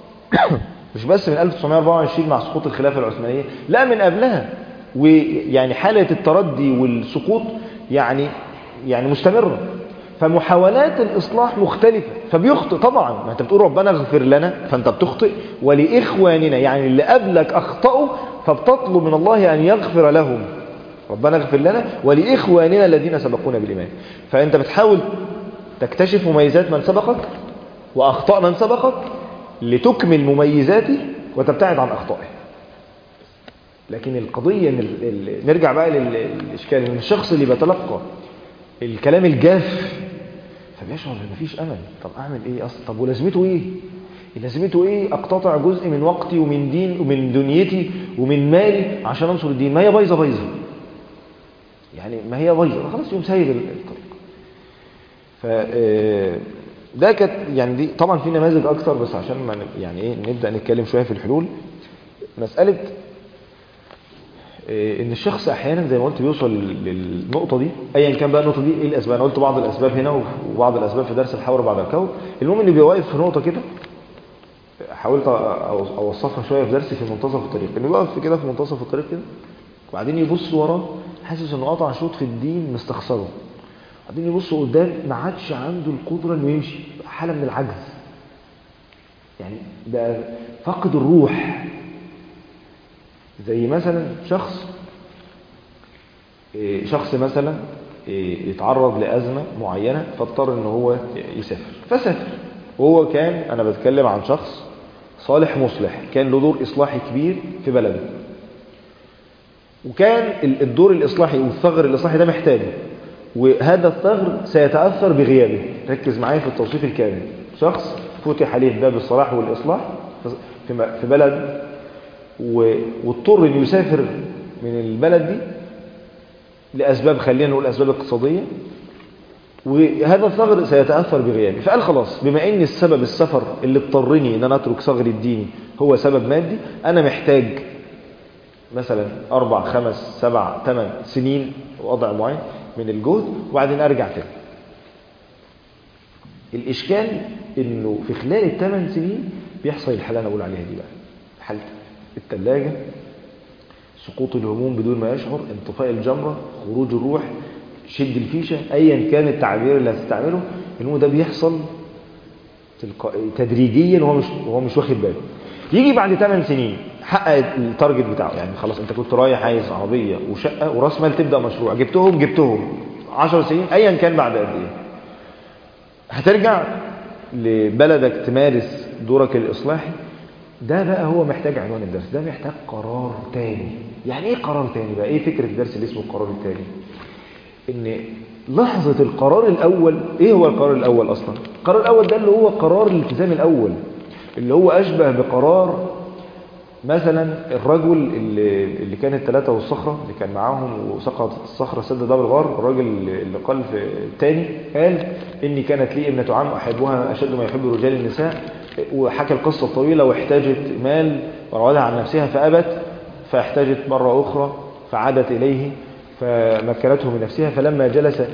مش بس من 1924 مع سقوط الخلافه العثمانيه لا من قبلها ويعني حاله التردي والسقوط يعني يعني مستمره فمحاولات الاصلاح مختلفه فبيخطئ طبعا ما انت بتقول ربنا اغفر لنا فانت بتخطئ ولاخواننا يعني اللي قبلك اخطاوا فبتطلب من الله ان يغفر لهم ربنا اغفر لنا ولاخواننا الذين سبقونا بالايمان فانت بتحاول تكتشف مميزات من سبقك واخطاء من سبقك لتكمل مميزاته وتبتعد عن اخطائه لكن القضية إن ال... ال... نرجع بقى للإشكال إن الشخص اللي بيتلقى الكلام الجاف فبيشعر إن مفيش أمل طب أعمل إيه أصلا طب ولازمته إيه لازمته إيه أقتطع جزء من وقتي ومن دين ومن دنيتي ومن مالي عشان أنصر الدين ما هي بايظة بايظة يعني ما هي بايظة خلاص يوم سايب الطريق ف ده كانت يعني دي طبعا في نماذج اكتر بس عشان ما يعني ايه نبدا نتكلم شويه في الحلول مساله ان الشخص احيانا زي ما قلت بيوصل للنقطه دي ايا كان بقى النقطه دي ايه الاسباب انا قلت بعض الاسباب هنا وبعض الاسباب في درس الحور بعد الكون المهم انه بيوقف في نقطه كده حاولت اوصفها شويه في درسي في منتصف الطريق انه بيقف كده في منتصف الطريق كده وبعدين يبص وراه حاسس انه قطع شوط في الدين مستخسره بعدين يبص قدام ما عادش عنده القدره انه يمشي حاله من العجز يعني ده فقد الروح زي مثلا شخص شخص مثلا يتعرض لأزمة معينة فاضطر ان هو يسافر فسافر وهو كان انا بتكلم عن شخص صالح مصلح كان له دور اصلاحي كبير في بلده وكان الدور الاصلاحي والثغر الاصلاحي ده محتاجه وهذا الثغر سيتأثر بغيابه ركز معايا في التوصيف الكامل شخص فتح عليه باب الصلاح والإصلاح في بلد واضطر انه يسافر من البلد دي لأسباب خلينا نقول أسباب اقتصادية وهذا الثغر سيتأثر بغيابه فقال خلاص بما ان السبب السفر اللي اضطرني ان انا اترك ثغري الديني هو سبب مادي انا محتاج مثلا اربع خمس سبع ثمان سنين وضع معين من الجهد وبعدين ارجع تاني الاشكال انه في خلال الثمان سنين بيحصل الحاله انا اقول عليها دي بقى حاله الثلاجه سقوط الهموم بدون ما يشعر انطفاء الجمره خروج الروح شد الفيشه ايا كان التعبير اللي هتستعمله المهم ده بيحصل تدريجيا وهو مش وهو مش واخد باله يجي بعد 8 سنين حقق التارجت بتاعه يعني خلاص انت كنت رايح عايز عربيه وشقه وراس مال تبدا مشروع جبتهم جبتهم 10 سنين ايا كان بعد قد ايه هترجع لبلدك تمارس دورك الاصلاحي ده بقى هو محتاج عنوان الدرس ده محتاج قرار تاني يعني ايه قرار تاني بقى ايه فكره الدرس اللي اسمه القرار التاني ان لحظة القرار الأول إيه هو القرار الأول أصلا القرار الأول ده اللي هو قرار الالتزام الأول اللي هو أشبه بقرار مثلا الرجل اللي, اللي كان الثلاثة والصخرة اللي كان معاهم وسقطت الصخرة سد باب الغار الراجل اللي قال في الثاني قال إني كانت لي ابنة عم أحبها أشد ما يحب رجال النساء وحكى القصة الطويلة واحتاجت مال وراودها عن نفسها فأبت فاحتاجت مرة أخرى فعادت إليه فمكنته من نفسها فلما جلس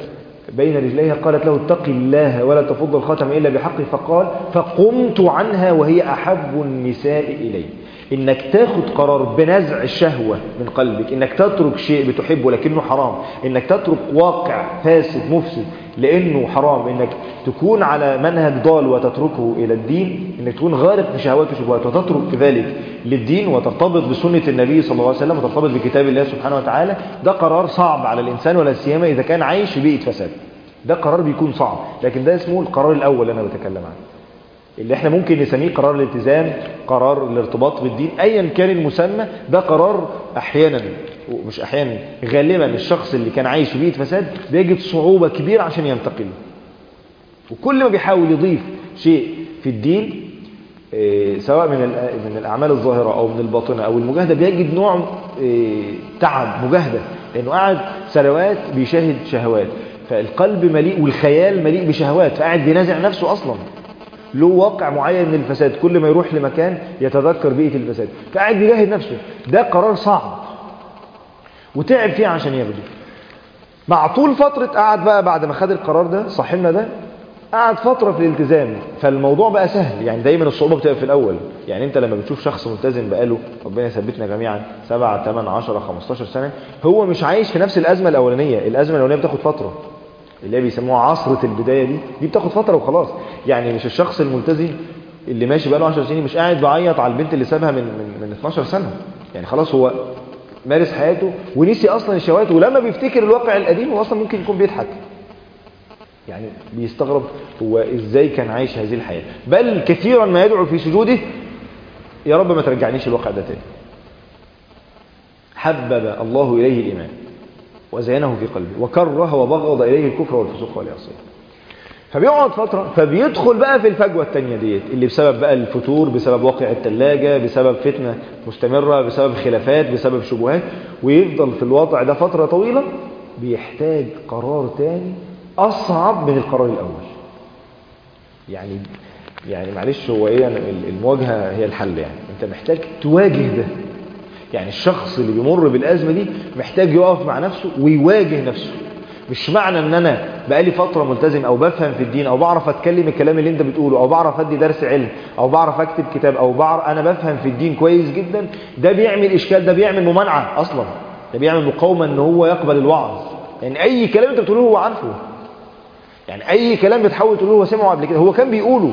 بين رجليها قالت له اتق الله ولا تفض الخاتم إلا بحقه فقال فقمت عنها وهي أحب النساء إلي إنك تاخد قرار بنزع الشهوة من قلبك إنك تترك شيء بتحبه لكنه حرام إنك تترك واقع فاسد مفسد لأنه حرام إنك تكون على منهج ضال وتتركه إلى الدين إنك تكون غارق في شهوات وشبهات وتترك ذلك للدين وترتبط بسنة النبي صلى الله عليه وسلم وترتبط بكتاب الله سبحانه وتعالى ده قرار صعب على الإنسان ولا سيما إذا كان عايش في بيئة فساد ده قرار بيكون صعب لكن ده اسمه القرار الأول اللي أنا بتكلم عنه اللي احنا ممكن نسميه قرار الالتزام قرار الارتباط بالدين ايا كان المسمى ده قرار احيانا مش احيانا غالبا الشخص اللي كان عايش في بيئه فساد بيجد صعوبه كبيره عشان ينتقل وكل ما بيحاول يضيف شيء في الدين إيه سواء من من الاعمال الظاهره او من الباطنه او المجاهده بيجد نوع إيه تعب مجاهده لانه قاعد سنوات بيشاهد شهوات فالقلب مليء والخيال مليء بشهوات فقاعد بينازع نفسه اصلا له واقع معين من الفساد كل ما يروح لمكان يتذكر بيئة الفساد فقاعد بيجاهد نفسه ده قرار صعب وتعب فيه عشان ياخده مع طول فترة قعد بقى بعد ما خد القرار ده صاحبنا ده قعد فترة في الالتزام فالموضوع بقى سهل يعني دايما الصعوبة بتبقى في الأول يعني انت لما بتشوف شخص ملتزم بقاله ربنا يثبتنا جميعا 7 8 10 15 سنة هو مش عايش في نفس الأزمة الأولانية الأزمة الأولانية بتاخد فترة اللي بيسموها عصرة البداية دي دي بتاخد فترة وخلاص يعني مش الشخص الملتزم اللي ماشي بقاله 10 سنين مش قاعد بعيط على البنت اللي سابها من من من 12 سنة يعني خلاص هو مارس حياته ونسي اصلا الشهوات ولما بيفتكر الواقع القديم هو اصلا ممكن يكون بيضحك يعني بيستغرب هو ازاي كان عايش هذه الحياة بل كثيرا ما يدعو في سجوده يا رب ما ترجعنيش الواقع ده تاني حبب الله إليه الإيمان وزينه في قلبه وكره وبغض إليه الكفر والفسوق والعصيان فبيقعد فترة فبيدخل بقى في الفجوة التانية ديت اللي بسبب بقى الفتور بسبب واقع التلاجة بسبب فتنة مستمرة بسبب خلافات بسبب شبهات ويفضل في الوضع ده فترة طويلة بيحتاج قرار تاني أصعب من القرار الأول يعني يعني معلش هو ايه المواجهة هي الحل يعني انت محتاج تواجه ده يعني الشخص اللي بيمر بالأزمة دي محتاج يقف مع نفسه ويواجه نفسه مش معنى ان انا بقالي فترة ملتزم او بفهم في الدين او بعرف اتكلم الكلام اللي انت بتقوله او بعرف ادي درس علم او بعرف اكتب كتاب او بعرف انا بفهم في الدين كويس جدا ده بيعمل اشكال ده بيعمل ممانعة اصلا ده بيعمل مقاومة ان هو يقبل الوعظ يعني اي كلام انت بتقوله هو عارفه يعني اي كلام بتحاول تقوله هو سمعه قبل كده هو كان بيقوله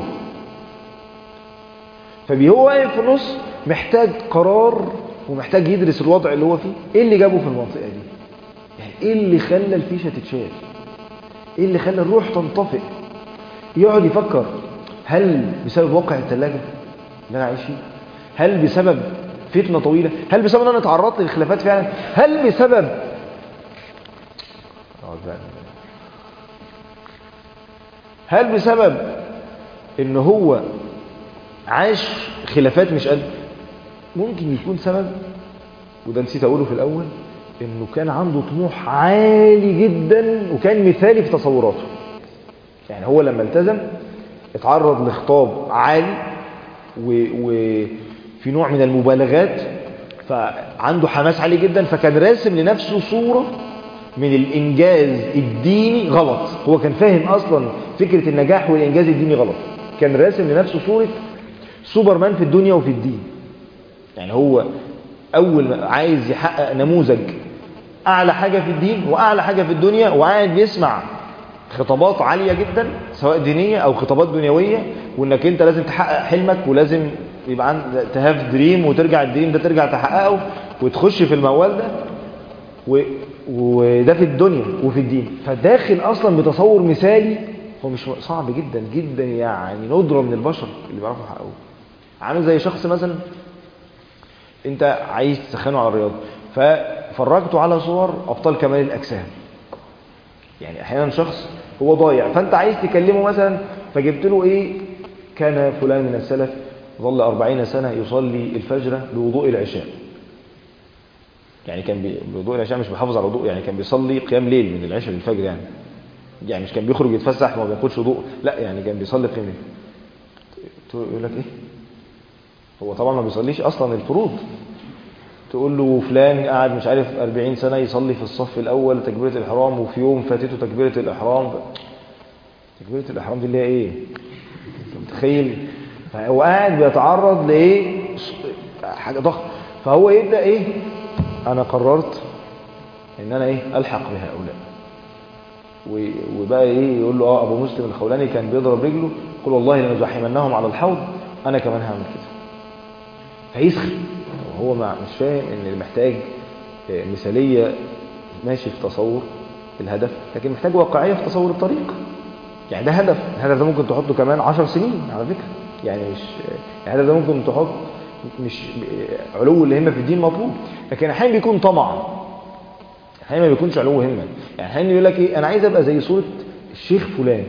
فهو واقف في النص محتاج قرار ومحتاج يدرس الوضع اللي هو فيه ايه اللي جابه في المنطقة دي يعني ايه اللي خلى الفيشة تتشال ايه اللي خلى الروح تنطفئ يقعد يفكر هل بسبب واقع الثلاجة اللي انا عايش فيه هل بسبب فتنة طويلة هل بسبب ان انا اتعرضت للخلافات فعلا هل بسبب هل بسبب ان هو عاش خلافات مش قد ممكن يكون سبب وده نسيت اقوله في الاول انه كان عنده طموح عالي جدا وكان مثالي في تصوراته يعني هو لما التزم اتعرض لخطاب عالي وفي نوع من المبالغات فعنده حماس عالي جدا فكان راسم لنفسه صورة من الإنجاز الديني غلط هو كان فاهم أصلا فكرة النجاح والإنجاز الديني غلط كان راسم لنفسه صورة سوبرمان في الدنيا وفي الدين يعني هو أول ما عايز يحقق نموذج أعلى حاجة في الدين وأعلى حاجة في الدنيا وقاعد بيسمع خطابات عالية جدا سواء دينية أو خطابات دنيوية وإنك أنت لازم تحقق حلمك ولازم يبقى عندك تهاف دريم وترجع الدريم ده ترجع تحققه وتخش في الموال ده و... وده في الدنيا وفي الدين فداخل أصلا بتصور مثالي هو مش صعب جدا جدا يعني ندرة من البشر اللي بيعرفوا يحققوه عامل زي شخص مثلا انت عايز تسخنه على الرياضة ففرجته على صور أبطال كمال الأجسام يعني أحيانا شخص هو ضايع فأنت عايز تكلمه مثلا فجبت له إيه كان فلان من السلف ظل أربعين سنة يصلي الفجر بوضوء العشاء يعني كان بوضوء العشاء مش بيحافظ على الوضوء يعني كان بيصلي قيام ليل من العشاء للفجر يعني يعني مش كان بيخرج يتفسح وما بياخدش وضوء لا يعني كان بيصلي قيام ليل يقول لك ايه هو طبعا ما بيصليش اصلا الفروض تقول له فلان قاعد مش عارف 40 سنة يصلي في الصف الأول تكبيرة الإحرام وفي يوم فاتته تكبيرة الإحرام تكبيرة الإحرام دي اللي هي إيه؟ أنت متخيل؟ فهو قاعد بيتعرض لإيه؟ حاجة ضخمة فهو يبدأ إيه؟ أنا قررت إن أنا إيه؟ ألحق بهؤلاء و- وبقى إيه يقول له آه أبو مسلم الخولاني كان بيضرب رجله قل والله لنزاحمنهم على الحوض أنا كمان هعمل كده فيسخن وهو مع مش فاهم ان محتاج آه، مثالية ماشي في تصور الهدف لكن محتاج واقعية في تصور الطريق يعني ده هدف الهدف ده ممكن تحطه كمان عشر سنين على فكرة يعني مش آه، الهدف ده ممكن تحط مش آه، علو الهمة في الدين مطلوب لكن احيانا بيكون طمع احيانا ما بيكونش علو همة يعني احيانا يقول لك ايه انا عايز ابقى زي صورة الشيخ فلان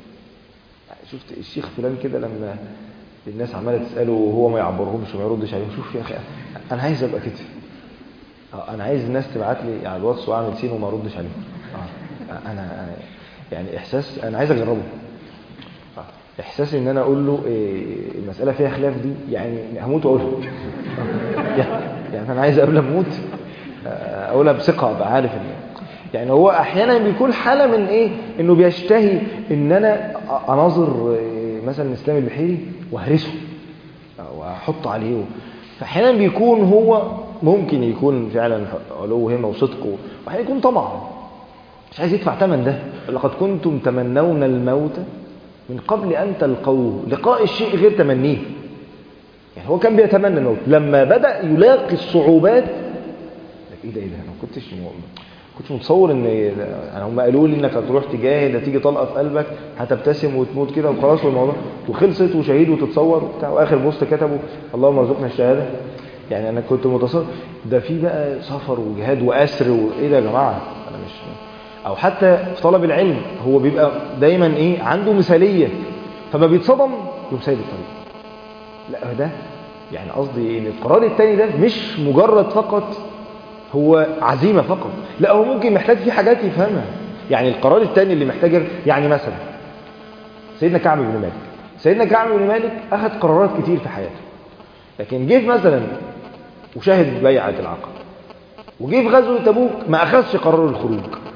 شفت الشيخ فلان كده لما الناس عماله تساله وهو ما يعبرهمش وما يردش عليهم شوف يا اخي انا عايز ابقى كده آه، انا عايز الناس تبعت لي على الواتس واعمل سين وما اردش عليهم آه، انا أنا- يعني احساس انا عايز اجربه آه، احساس ان انا اقول له إيه، المساله فيها خلاف دي يعني هموت واقولها يعني- يعني انا عايز قبل ما اموت آه، اقولها بثقه ابقى عارف ان يعني هو احيانا بيكون حاله من ايه انه بيشتهي ان انا أ- اناظر إيه، مثلا اسلام البحيري واهرسه آه، واحط عليه فاحيانا بيكون هو ممكن يكون فعلا علو همه وصدق واحيانا يكون طمع مش عايز يدفع ثمن ده لقد كنتم تمنون الموت من قبل ان تلقوه لقاء الشيء غير تمنيه يعني هو كان بيتمنى الموت لما بدأ يلاقي الصعوبات ايه ده ايه ده انا ما كنتش م... كنتش متصور ان انا هم قالوا لي انك هتروح تجاهد هتيجي طلقه في قلبك هتبتسم وتموت كده وخلاص والموضوع وخلصت وشهيد وتتصور وبتاع واخر بوست كتبوا اللهم ارزقنا الشهاده يعني انا كنت متصور ده في بقى سفر وجهاد واسر وايه ده يا جماعه انا مش او حتى في طلب العلم هو بيبقى دايما ايه عنده مثاليه فما بيتصدم يقوم سايب الطريق لا ده يعني قصدي ان القرار التاني ده مش مجرد فقط هو عزيمة فقط لا هو ممكن محتاج فيه حاجات يفهمها يعني القرار التاني اللي محتاج يعني مثلا سيدنا كعب بن مالك سيدنا كعب بن مالك أخذ قرارات كتير في حياته لكن جه مثلا وشاهد بيعة العقبة وجه في غزوة تبوك ما أخذش قرار الخروج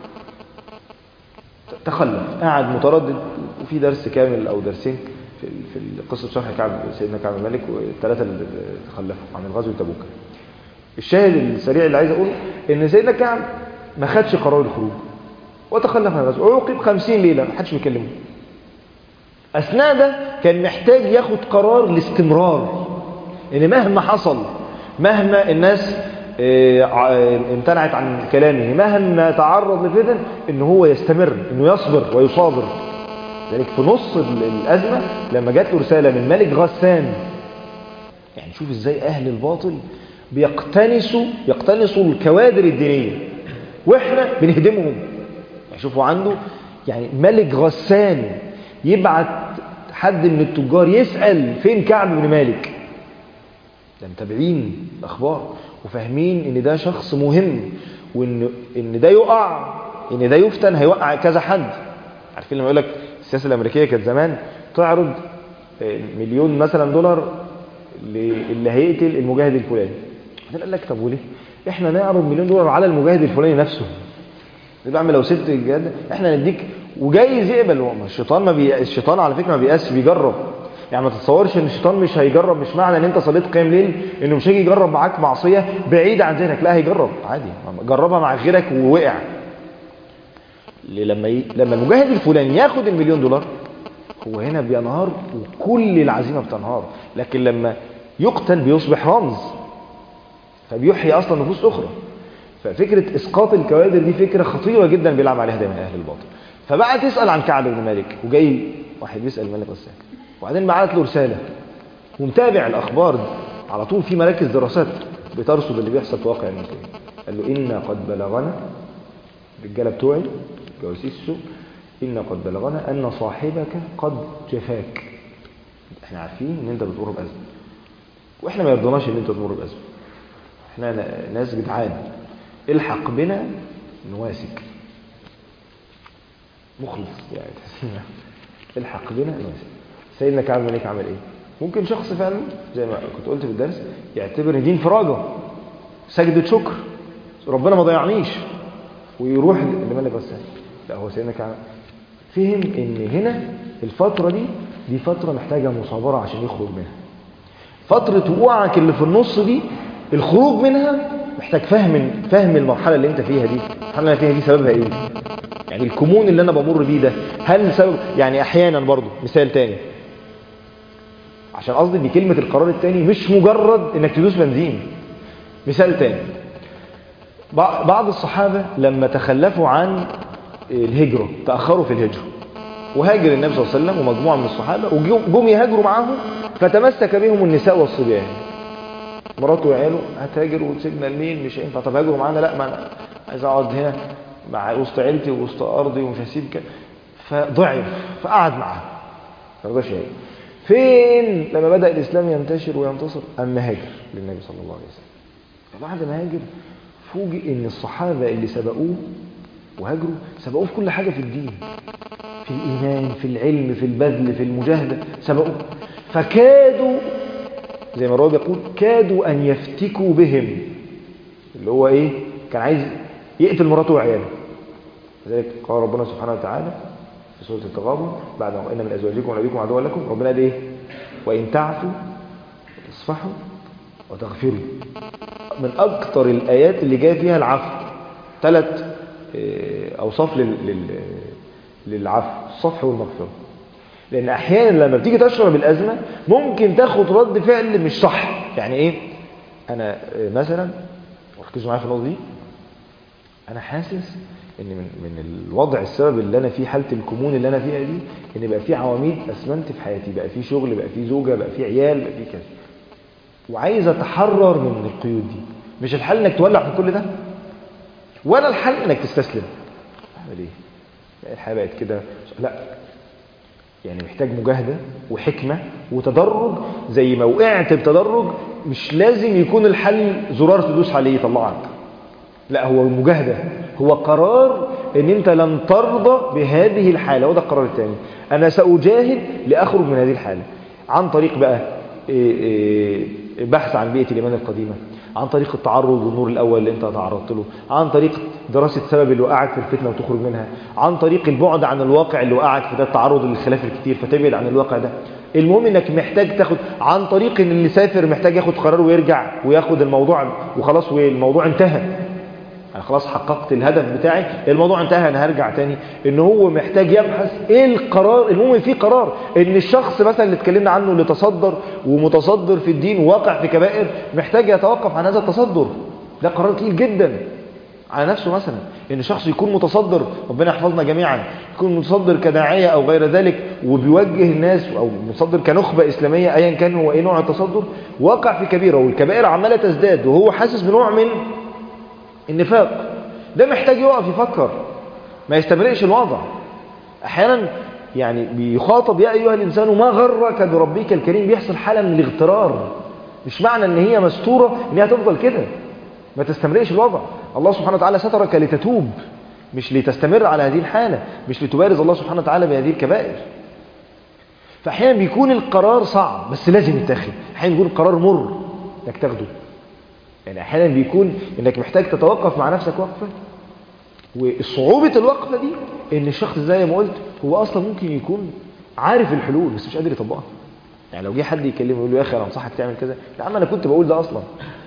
تخلف قاعد متردد وفي درس كامل أو درسين في في قصة شرح كعب سيدنا كعب بن مالك والثلاثة اللي تخلفوا عن الغزو تبوك الشاهد السريع اللي عايز اقوله ان سيدنا كعب ما خدش قرار الخروج وتخلف عن الغزو عوقب 50 ليله ما حدش بيكلمه اثناء ده كان محتاج ياخد قرار الاستمرار ان مهما حصل مهما الناس آه، ع- امتنعت عن كلامه مهما تعرض لفتن ان هو يستمر انه يصبر ويصابر ذلك في نص ال- الازمه لما جات له رساله من ملك غسان يعني شوف ازاي اهل الباطل بيقتنسوا يقتنسوا الكوادر الدينيه واحنا بنهدمهم يعني شوفوا عنده يعني ملك غسان يبعت حد من التجار يسأل فين كعب بن مالك ده متابعين الاخبار وفاهمين ان ده شخص مهم وان ان ده يقع ان ده يفتن هيوقع كذا حد عارفين لما يقول لك السياسه الامريكيه كانت زمان تعرض آه، مليون مثلا دولار اللي هيقتل المجاهد الفلاني بعدين قال لك طب وليه احنا نعرض مليون دولار على المجاهد الفلاني نفسه يبقى عم لو سبت الجهاد احنا نديك وجايز يقبل هو ما الشيطان ما بي... الشيطان على فكره ما بيقاس بيجرب يعني ما تتصورش ان الشيطان مش هيجرب مش معنى ان انت صليت قيام ليل انه مش هيجي يجرب معاك معصيه بعيده عن ذهنك لا هيجرب عادي جربها مع غيرك ووقع لما ي... لما المجاهد الفلاني ياخد المليون دولار هو هنا بينهار وكل العزيمه بتنهار لكن لما يقتل بيصبح رمز فبيحيي اصلا نفوس اخرى ففكره اسقاط الكوادر دي فكره خطيره جدا بيلعب عليها دايما اهل الباطل فبقى تسال عن كعب بن مالك وجاي واحد بيسال مالك غسان وبعدين بعت له رساله ومتابع الاخبار على طول في مراكز دراسات بترصد اللي بيحصل في واقع المسلمين قال له انا قد بلغنا الرجاله بتوعي جواسيس السوق إن قد بلغنا أن صاحبك قد جفاك احنا عارفين ان انت بتمر بأزمة واحنا ما يرضناش ان انت تمر بأزمة احنا ن- ناس جدعان الحق بنا نواسك مخلص يعني تحس إن الحق بنا نواسك سيدنا كعب بن مالك عمل ايه ممكن شخص فعلا زي ما كنت قلت في الدرس يعتبر ان دي انفراجه سجدة شكر ربنا ما ضيعنيش ويروح لملك غسان لا هو سيدنا كعب فهم ان هنا الفترة دي دي فترة محتاجة مصابرة عشان يخرج منها فترة وقوعك اللي في النص دي الخروج منها محتاج فهم فهم المرحلة اللي انت فيها دي المرحلة اللي انا فيها دي سببها ايه يعني الكمون اللي انا بمر بيه ده هل سبب يعني احيانا برضو مثال تاني عشان قصدي ان كلمة القرار التاني مش مجرد انك تدوس بنزين مثال تاني بعض الصحابة لما تخلفوا عن الهجرة تأخروا في الهجرة وهاجر النبي صلى الله عليه وسلم ومجموعة من الصحابة وجم يهاجروا معاهم فتمسك بهم النساء والصبيان مراته وعياله هتهاجر وتسيبنا لمين مش هينفع طب هاجروا معانا لا ما انا عايز اقعد هنا مع وسط عيلتي ووسط ارضي ومش هسيب كده فضعف فقعد معاهم ما رضاش يهاجر فين لما بدأ الإسلام ينتشر وينتصر أما هاجر للنبي صلى الله عليه وسلم فبعد ما هاجر فوجئ ان الصحابة اللي سبقوه وهاجروا سبقوه في كل حاجة في الدين في الإيمان في العلم في البذل في المجاهدة سبقوه فكادوا زي ما الراوي بيقول كادوا أن يفتكوا بهم اللي هو إيه كان عايز يقتل مراته وعياله لذلك قال ربنا سبحانه وتعالى في سورة التغابن بعد ما إن من أزواجكم ونبيكم عدوا لكم ربنا قال إيه وإن تعفوا وتصفحوا وتغفروا من أكتر الآيات اللي جاء فيها العفو ثلاث أوصاف للعفو الصفح والمغفرة لأن أحيانا لما بتيجي تشعر بالأزمة ممكن تاخد رد فعل مش صح يعني إيه أنا مثلا ركزوا معايا في النقطة دي أنا حاسس ان من من الوضع السبب اللي انا فيه حاله الكمون اللي انا فيها دي ان بقى في عواميد اسمنت في حياتي بقى في شغل بقى في زوجه بقى في عيال بقى في كذا وعايز اتحرر من القيود دي مش الحل انك تولع في كل ده ولا الحل انك تستسلم اعمل ايه الحياه بقت كده لا يعني محتاج مجاهده وحكمه وتدرج زي ما وقعت بتدرج مش لازم يكون الحل زرار تدوس عليه يطلعك لا هو المجاهده هو قرار ان انت لن ترضى بهذه الحاله وده القرار الثاني انا ساجاهد لاخرج من هذه الحاله عن طريق بقى بحث عن بيئه الايمان القديمه عن طريق التعرض للنور الاول اللي انت تعرضت له عن طريق دراسه سبب اللي وقعك في الفتنه وتخرج منها عن طريق البعد عن الواقع اللي وقعك في ده التعرض للخلاف الكتير فتبعد عن الواقع ده المهم انك محتاج تاخد عن طريق ان اللي سافر محتاج ياخد قرار ويرجع وياخد الموضوع وخلاص والموضوع انتهى انا خلاص حققت الهدف بتاعي الموضوع انتهى انا هرجع تاني ان هو محتاج يبحث ايه القرار المهم في قرار ان الشخص مثلا اللي اتكلمنا عنه اللي تصدر ومتصدر في الدين وواقع في كبائر محتاج يتوقف عن هذا التصدر ده قرار تقيل جدا على نفسه مثلا ان شخص يكون متصدر ربنا يحفظنا جميعا يكون متصدر كداعيه او غير ذلك وبيوجه الناس او متصدر كنخبه اسلاميه ايا كان هو ايه نوع التصدر واقع في كبيره والكبائر عماله تزداد وهو حاسس بنوع من النفاق ده محتاج يقف يفكر ما يستمرئش الوضع احيانا يعني بيخاطب يا ايها الانسان ما غرك بربك الكريم بيحصل حاله من الاغترار مش معنى ان هي مستوره ان هي تفضل كده ما تستمرئش الوضع الله سبحانه وتعالى سترك لتتوب مش لتستمر على هذه الحاله مش لتبارز الله سبحانه وتعالى بهذه الكبائر فاحيانا بيكون القرار صعب بس لازم يتاخد احيانا بيكون القرار مر انك تاخده يعني احيانا بيكون انك محتاج تتوقف مع نفسك وقفه وصعوبة الوقفة دي ان الشخص زي ما قلت هو اصلا ممكن يكون عارف الحلول بس مش قادر يطبقها يعني لو جه حد يكلمه يقول له يا اخي انا انصحك تعمل كذا يا عم انا كنت بقول ده اصلا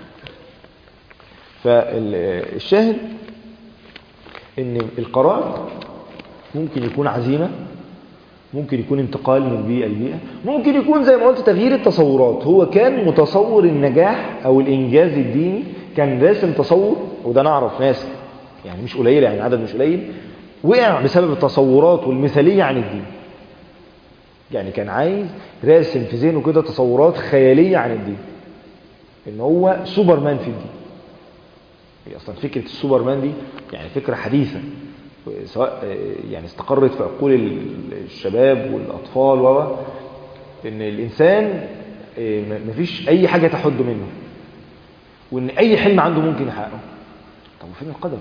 فالشاهد ان القرار ممكن يكون عزيمة ممكن يكون انتقال من بيئة لبيئة ممكن يكون زي ما قلت تغيير التصورات هو كان متصور النجاح او الانجاز الديني كان راسم تصور وده نعرف ناس يعني مش قليلة يعني عدد مش قليل وقع بسبب التصورات والمثالية عن الدين يعني كان عايز راسم في ذهنه كده تصورات خيالية عن الدين ان هو سوبرمان في الدين هي اصلا فكرة السوبرمان دي يعني فكرة حديثة سواء يعني استقرت في عقول الشباب والأطفال و ان الإنسان مفيش أي حاجة تحد منه وان أي حلم عنده ممكن يحققه طب وفين القدر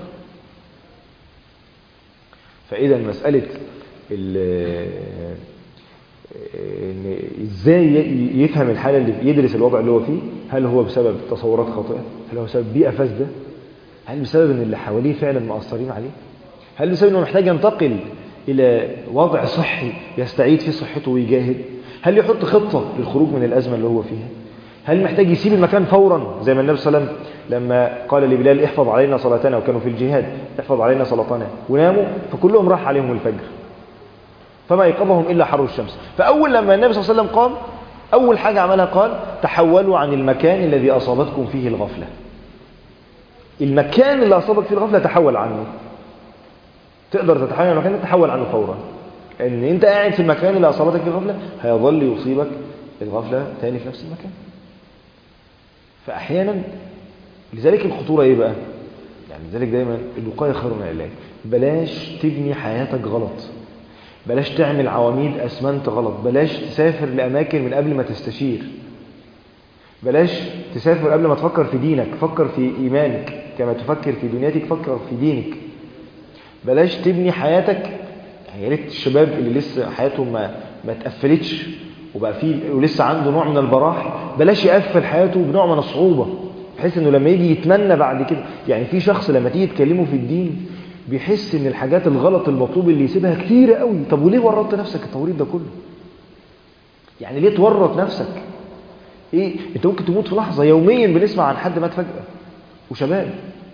فإذا مسألة إن ازاي ي- يفهم الحالة اللي يدرس الوضع اللي هو فيه هل هو بسبب تصورات خاطئة هل هو بسبب بيئة فاسدة هل بسبب ان اللي حواليه فعلا مأثرين عليه هل بسبب انه محتاج ينتقل الى وضع صحي يستعيد فيه صحته ويجاهد هل يحط خطة للخروج من الأزمة اللي هو فيها هل محتاج يسيب المكان فورا زي ما النبي صلى الله عليه وسلم لما قال لبلال احفظ علينا صلاتنا وكانوا في الجهاد احفظ علينا صلاتنا وناموا فكلهم راح عليهم الفجر فما يقظهم إلا حر الشمس فأول لما النبي صلى الله عليه وسلم قام أول حاجة عملها قال تحولوا عن المكان الذي أصابتكم فيه الغفلة المكان اللي أصابك فيه الغفلة تحول عنه تقدر تتحول عن المكان ده تحول عنه فورا ان انت قاعد في المكان اللي اصابتك فيه الغفله هيظل يصيبك الغفله تاني في نفس المكان فاحيانا لذلك الخطوره ايه بقى يعني لذلك دايما الوقايه خير من العلاج بلاش تبني حياتك غلط بلاش تعمل عواميد اسمنت غلط بلاش تسافر لاماكن من قبل ما تستشير بلاش تسافر قبل ما تفكر في دينك فكر في ايمانك كما تفكر في دنيتك فكر في دينك بلاش تبني حياتك يعني يا ريت الشباب اللي لسه حياتهم ما ما اتقفلتش وبقى فيه ولسه عنده نوع من البراح بلاش يقفل حياته بنوع من الصعوبه بحيث انه لما يجي يتمنى بعد كده يعني في شخص لما تيجي تكلمه في الدين بيحس ان الحاجات الغلط المطلوب اللي يسيبها كتيره قوي طب وليه ورطت نفسك التوريط ده كله يعني ليه تورط نفسك ايه انت ممكن تموت في لحظه يوميا بنسمع عن حد مات فجاه وشباب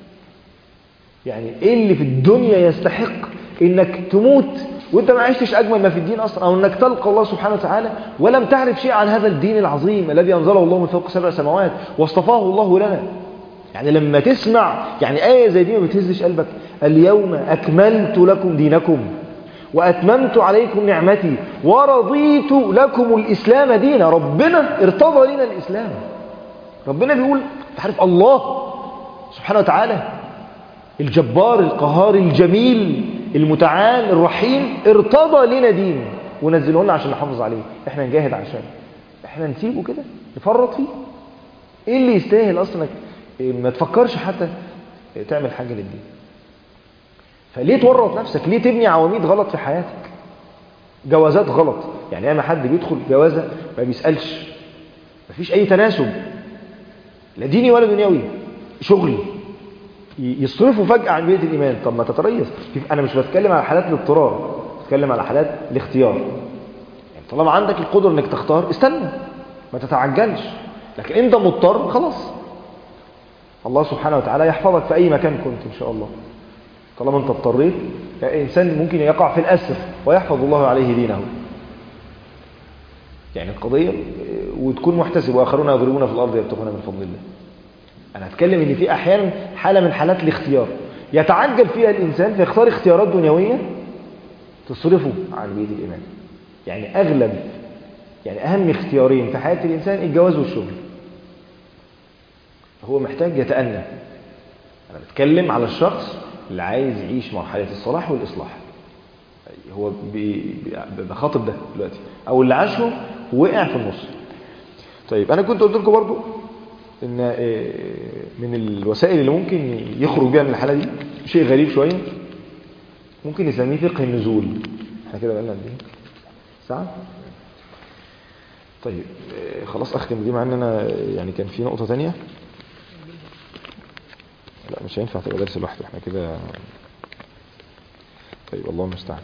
يعني ايه اللي في الدنيا يستحق انك تموت وانت ما عشتش اجمل ما في الدين اصلا او انك تلقى الله سبحانه وتعالى ولم تعرف شيء عن هذا الدين العظيم الذي انزله الله من فوق سبع سماوات واصطفاه الله لنا يعني لما تسمع يعني آية زي دي ما بتهزش قلبك اليوم أكملت لكم دينكم وأتممت عليكم نعمتي ورضيت لكم الإسلام دينا ربنا ارتضى لنا الإسلام ربنا بيقول تعرف الله سبحانه وتعالى الجبار القهار الجميل المتعال الرحيم ارتضى لنا دين ونزله لنا عشان نحافظ عليه احنا نجاهد عشان احنا نسيبه كده نفرط فيه ايه اللي يستاهل اصلا ما تفكرش حتى تعمل حاجة للدين فليه تورط نفسك ليه تبني عواميد غلط في حياتك جوازات غلط يعني اما حد بيدخل جوازة ما بيسألش مفيش اي تناسب لا ديني ولا دنيوي شغل يصرفوا فجأة عن بيئة الإيمان طب ما تتريث أنا مش بتكلم على حالات الاضطرار بتكلم على حالات الاختيار يعني طالما عندك القدرة انك تختار استنى ما تتعجلش لكن انت مضطر خلاص الله سبحانه وتعالى يحفظك في أي مكان كنت إن شاء الله طالما انت اضطريت يعني إنسان ممكن يقع في الأسر ويحفظ الله عليه دينه يعني القضية وتكون محتسب وآخرون يضربون في الأرض يبتغون من فضل الله أنا أتكلم إن في أحيانا حالة من حالات الاختيار يتعجل فيها الإنسان فيختار اختيارات دنيوية تصرفه عن بيئة الإيمان يعني أغلب يعني أهم اختيارين في حياة الإنسان الجواز والشغل هو محتاج يتأنى أنا بتكلم على الشخص اللي عايز يعيش مرحلة الصلاح والإصلاح هو بخاطب ده دلوقتي أو اللي عاشه وقع في النص طيب أنا كنت قلت لكم برضو إن من الوسائل اللي ممكن يخرج بيها من الحالة دي شيء غريب شوية ممكن نسميه فقه النزول احنا كده بقالنا قد ايه ساعة طيب خلاص أختم دي مع ان انا يعني كان في نقطة تانية لا مش هينفع تبقى درس لوحده احنا كده طيب الله المستعان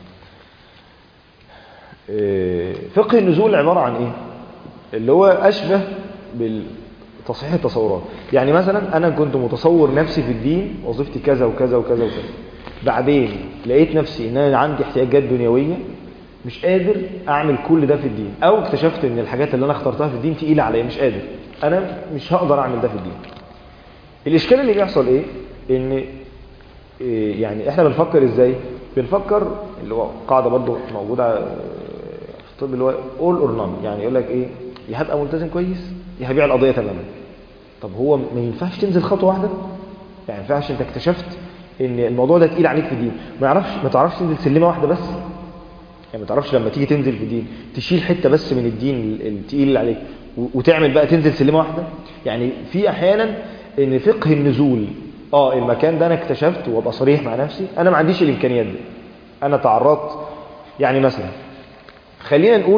فقه النزول عبارة عن ايه اللي هو اشبه بالتصحيح التصورات يعني مثلا انا كنت متصور نفسي في الدين وظيفتي كذا وكذا وكذا وكذا بعدين لقيت نفسي ان انا عندي احتياجات دنيوية مش قادر اعمل كل ده في الدين او اكتشفت ان الحاجات اللي انا اخترتها في الدين تقيلة عليا مش قادر انا مش هقدر اعمل ده في الدين الاشكال اللي بيحصل ايه ان إيه يعني احنا بنفكر ازاي بنفكر اللي هو قاعده برضو موجوده في الطب اللي هو اول اور نون يعني يقول لك ايه يا هبقى ملتزم كويس يا هبيع القضيه تماما طب هو ما ينفعش تنزل خطوه واحده يعني ما ينفعش انت اكتشفت ان الموضوع ده تقيل عليك في الدين ما يعرفش ما تعرفش تنزل سلمه واحده بس يعني ما تعرفش لما تيجي تنزل في الدين تشيل حته بس من الدين التقيل اللي عليك وتعمل بقى تنزل سلمه واحده يعني في احيانا ان فقه النزول اه المكان ده انا اكتشفت وابقى صريح مع نفسي انا ما عنديش الامكانيات دي انا تعرضت يعني مثلا خلينا نقول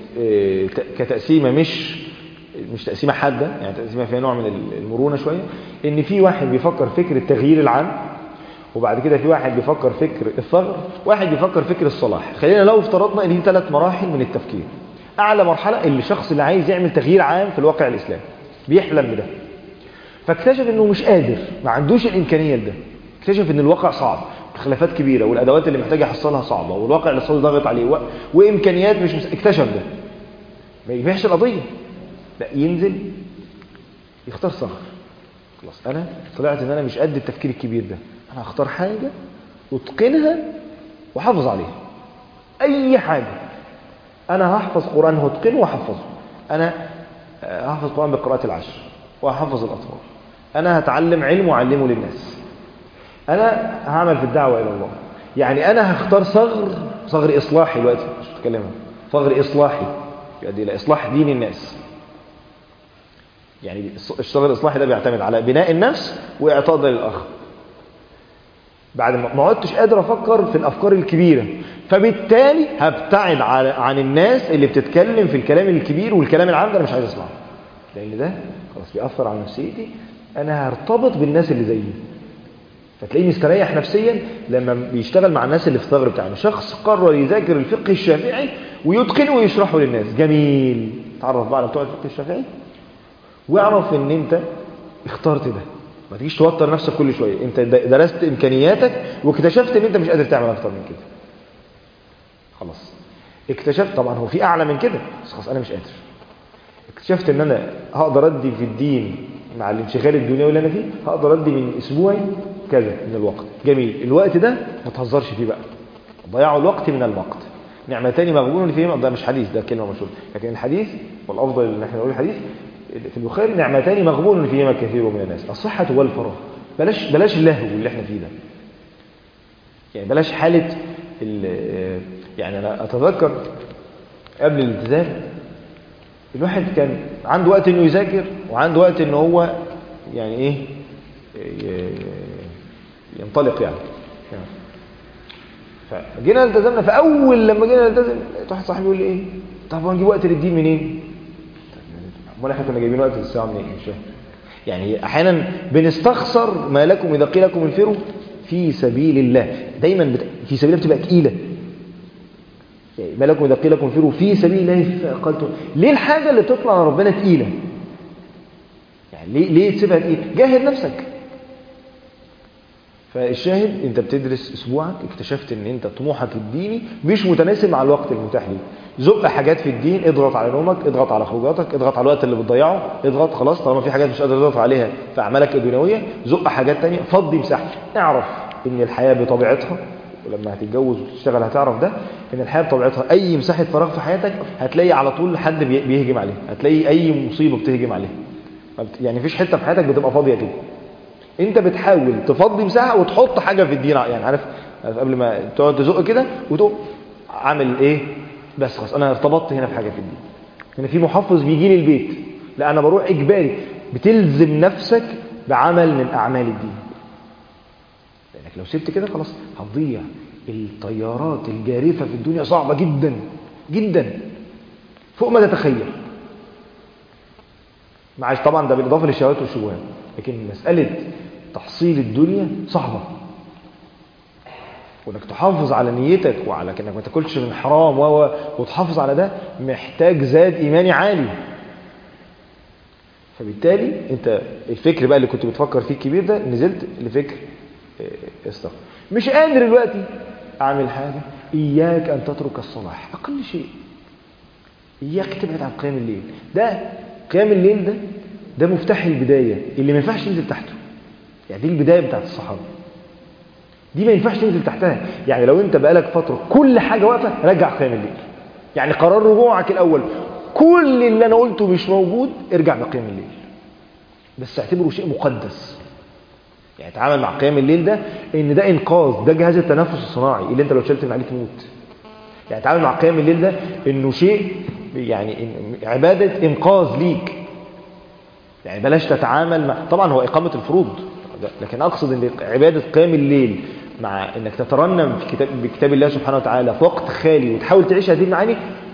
آه، ت- كتقسيمه مش مش تقسيمه حاده يعني تقسيمه فيها نوع من المرونه شويه ان في واحد بيفكر فكر التغيير العام وبعد كده في واحد بيفكر فكر الثغر واحد بيفكر فكر الصلاح خلينا لو افترضنا ان دي ثلاث مراحل من التفكير اعلى مرحله اللي الشخص اللي عايز يعمل تغيير عام في الواقع الاسلامي بيحلم بده فاكتشف انه مش قادر ما عندوش الامكانيه لده اكتشف ان الواقع صعب خلافات كبيره والادوات اللي محتاج يحصلها صعبه والواقع الاقتصادي ضاغط عليه و... وامكانيات مش مس... اكتشف ده ما يبيعش القضيه لا ينزل يختار ثغر خلاص انا طلعت ان انا مش قد التفكير الكبير ده انا هختار حاجه اتقنها واحافظ عليها اي حاجه انا هحفظ قران هتقنه واحفظه انا آه، هحفظ قران بقراءه العشر واحفظ الاطفال انا هتعلم علم واعلمه للناس انا هعمل في الدعوه الى الله يعني انا هختار ثغر ثغر اصلاحي دلوقتي مش بتكلم عنه. ثغر اصلاحي يؤدي الى اصلاح دين الناس يعني الثغر الاصلاحي ده بيعتمد على بناء النفس واعطاء ده للاخر بعد ما ما عدتش قادر افكر في الافكار الكبيره فبالتالي هبتعد على- عن الناس اللي بتتكلم في الكلام الكبير والكلام العام ده انا مش عايز اسمعه لان ده خلاص بيأثر على نفسيتي انا هرتبط بالناس اللي زيي فتلاقيه مستريح نفسيا لما بيشتغل مع الناس اللي في الثغر بتاعنا شخص قرر يذاكر الفقه الشافعي ويتقنه ويشرحه للناس جميل تعرف بقى على بتوع الفقه الشافعي واعرف ان انت اخترت ده ما تجيش توتر نفسك كل شويه انت د- درست امكانياتك واكتشفت ان انت مش قادر تعمل اكتر من كده خلاص اكتشفت طبعا هو في اعلى من كده بس خلاص انا مش قادر اكتشفت ان انا هقدر ادي في الدين مع الانشغال الدنيوي اللي انا فيه هقدر ادي من اسبوعي كذا من الوقت جميل الوقت ده ما تهزرش فيه بقى ضياع الوقت من الوقت نعمتان مغبون فيهما ده مش حديث ده كلمه مشهوره لكن الحديث والافضل ان احنا نقول الحديث في البخاري نعمتان مغبون فيهما كثير من الناس الصحه والفراغ بلاش بلاش اللهو اللي احنا فيه ده يعني بلاش حاله ال- يعني انا اتذكر قبل الالتزام الواحد كان عنده وقت انه يذاكر وعنده وقت انه هو يعني ايه ي- ينطلق يعني يعني. فجينا التزمنا فاول لما جينا نلتزم لقيت واحد صاحبي يقول لي ايه طب هنجيب وقت للدين منين امال احنا كنا جايبين وقت للساعه منين مش فاهم يعني احيانا بنستخسر ما لكم اذا قيل لكم انفروا في سبيل الله دايما بت... في سبيل الله بتبقى تقيله يعني ما لكم اذا قيل لكم انفروا في سبيل الله فاقلتم ليه الحاجه اللي تطلع من ربنا تقيله يعني ليه ليه تسيبها تقيله جاهد نفسك فالشاهد انت بتدرس اسبوعك اكتشفت ان انت طموحك الديني مش متناسب مع الوقت المتاح ليك زق حاجات في الدين اضغط على نومك اضغط على خروجاتك اضغط على الوقت اللي بتضيعه اضغط خلاص طالما في حاجات مش قادر تضغط عليها في اعمالك الدنيويه زق حاجات تانية فضي مساحه اعرف ان الحياه بطبيعتها ولما هتتجوز وتشتغل هتعرف ده ان الحياه بطبيعتها اي مساحه فراغ في حياتك هتلاقي على طول حد بي- بيهجم عليها هتلاقي اي مصيبه بتهجم عليها ما بت- يعني مفيش حته في حياتك بتبقى فاضيه كده انت بتحاول تفضي مساحه وتحط حاجه في الدين يعني عارف عارف قبل ما تقعد تزق كده وتقوم عامل ايه بس خلاص انا ارتبطت هنا في حاجه في الدين هنا في محفظ بيجي لي البيت لا انا بروح اجباري بتلزم نفسك بعمل من اعمال الدين لانك لو سبت كده خلاص هتضيع الطيارات الجارفه في الدنيا صعبه جدا جدا فوق ما تتخيل معاش طبعا ده بالاضافه للشهوات والشبهات لكن مساله تحصيل الدنيا صعبه وانك تحافظ على نيتك وعلى انك ما تاكلش من حرام و وتحافظ على ده محتاج زاد ايماني عالي فبالتالي انت الفكر بقى اللي كنت بتفكر فيه الكبير ده نزلت لفكر اه، استغفر مش قادر دلوقتي اعمل حاجه اياك ان تترك الصلاح اقل شيء اياك تبعد عن قيام الليل ده قيام الليل ده ده مفتاح البدايه اللي ما ينفعش تنزل تحته يعني دي البدايه بتاعت الصحابه دي ما ينفعش تنزل تحتها يعني لو انت بقالك فتره كل حاجه واقفه رجع قيام الليل يعني قرار رجوعك الاول كل اللي انا قلته مش موجود ارجع بقيام الليل بس اعتبره شيء مقدس يعني تعامل مع قيام الليل ده ان ده انقاذ ده جهاز التنفس الصناعي اللي انت لو شلت من عليه تموت يعني تعامل مع قيام الليل ده انه شيء يعني إن- عباده انقاذ ليك يعني بلاش تتعامل مع طبعا هو إقامة الفروض لكن أقصد أن عبادة قيام الليل مع أنك تترنم في كتاب بكتاب الله سبحانه وتعالى في وقت خالي وتحاول تعيش هذه المعاني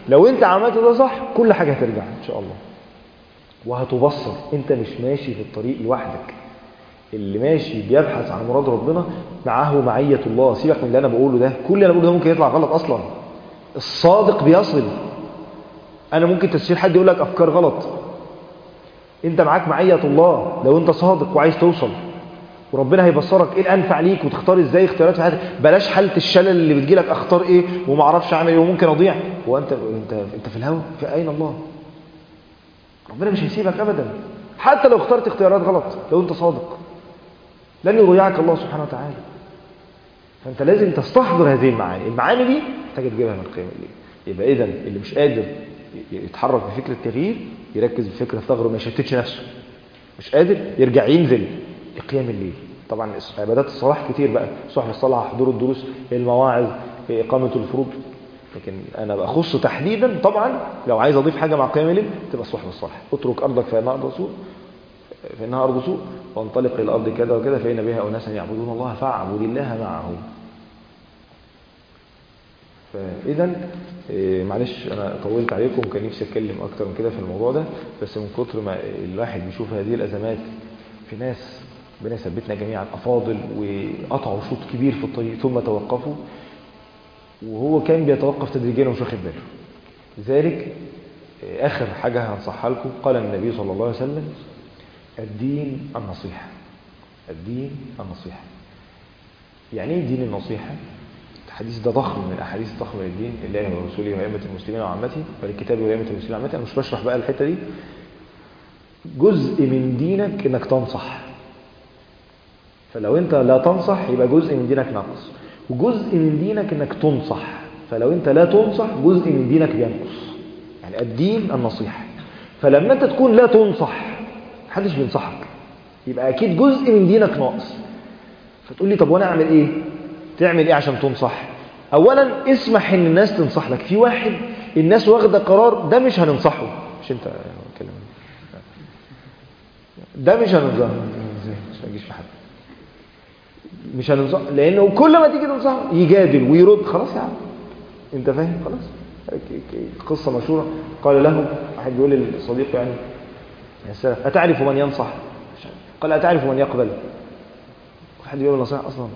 لو انت عملت ده صح كل حاجة هترجع ان شاء الله وهتبصر انت مش ماشي في الطريق لوحدك اللي ماشي بيبحث عن مراد ربنا معه معية الله سيبك من اللي انا بقوله ده كل اللي انا بقوله ده ممكن يطلع غلط اصلا الصادق بيصل انا ممكن تسير حد يقول لك افكار غلط انت معاك معية الله لو انت صادق وعايز توصل وربنا هيبصرك ايه الانفع ليك وتختار ازاي اختيارات في حياتك بلاش حاله الشلل اللي بتجيلك اختار ايه وما اعرفش اعمل ايه وممكن اضيع هو انت انت انت في الهوا في اين الله ربنا مش هيسيبك ابدا حتى لو اخترت اختيارات غلط لو انت صادق لن يضيعك الله سبحانه وتعالى فانت لازم تستحضر هذه المعاني المعاني دي محتاج تجيبها من القيم الليل يبقى اذا اللي مش قادر يتحرك بفكره التغيير يركز في فكره الثغر وما يشتتش نفسه مش قادر يرجع ينزل لقيام الليل طبعا عبادات الصلاح كتير بقى صحب الصلاة حضور الدروس المواعظ إقامة الفروض لكن أنا بخص تحديدا طبعا لو عايز أضيف حاجة مع قيام الليل تبقى صحب الصلاح اترك أرضك فإنها أرض سوء فإنها أرض سوء وانطلق إلى الأرض كذا وكذا فإن بها أناسا يعبدون الله فاعبد الله معهم فإذا معلش أنا طولت عليكم كان نفسي أتكلم أكتر من كده في الموضوع ده بس من كتر ما الواحد بيشوف هذه الأزمات في ناس ربنا يثبتنا جميعا أفاضل وقطعوا شوط كبير في الطريق ثم توقفوا وهو كان بيتوقف تدريجيا ومش واخد باله لذلك آخر حاجة هنصحها لكم قال النبي صلى الله عليه وسلم الدين النصيحة الدين النصيحة يعني ايه دين النصيحة الحديث ده ضخم من الاحاديث الضخمه للدين الله ورسوله وائمه المسلمين وعامته وللكتاب وائمه المسلمين وعامته انا مش بشرح بقى الحته دي جزء من دينك انك تنصح فلو انت لا تنصح يبقى جزء من دينك ناقص وجزء من دينك انك تنصح فلو انت لا تنصح جزء من دينك بينقص يعني الدين النصيحة فلما انت تكون لا تنصح محدش بينصحك يبقى اكيد جزء من دينك ناقص فتقول لي طب وانا اعمل ايه تعمل ايه عشان تنصح اولا اسمح ان الناس تنصح لك في واحد الناس واخده قرار ده مش هننصحه مش انت كلمه ده مش هننصحه مش هجيش في حد مش هننصح لانه كل ما تيجي تنصحه يجادل ويرد خلاص يا عم انت فاهم خلاص قصه مشهوره قال له واحد بيقول لصديقه يعني يا سلام اتعرف من ينصح قال اتعرف من يقبل واحد بيقول نصيحه اصلا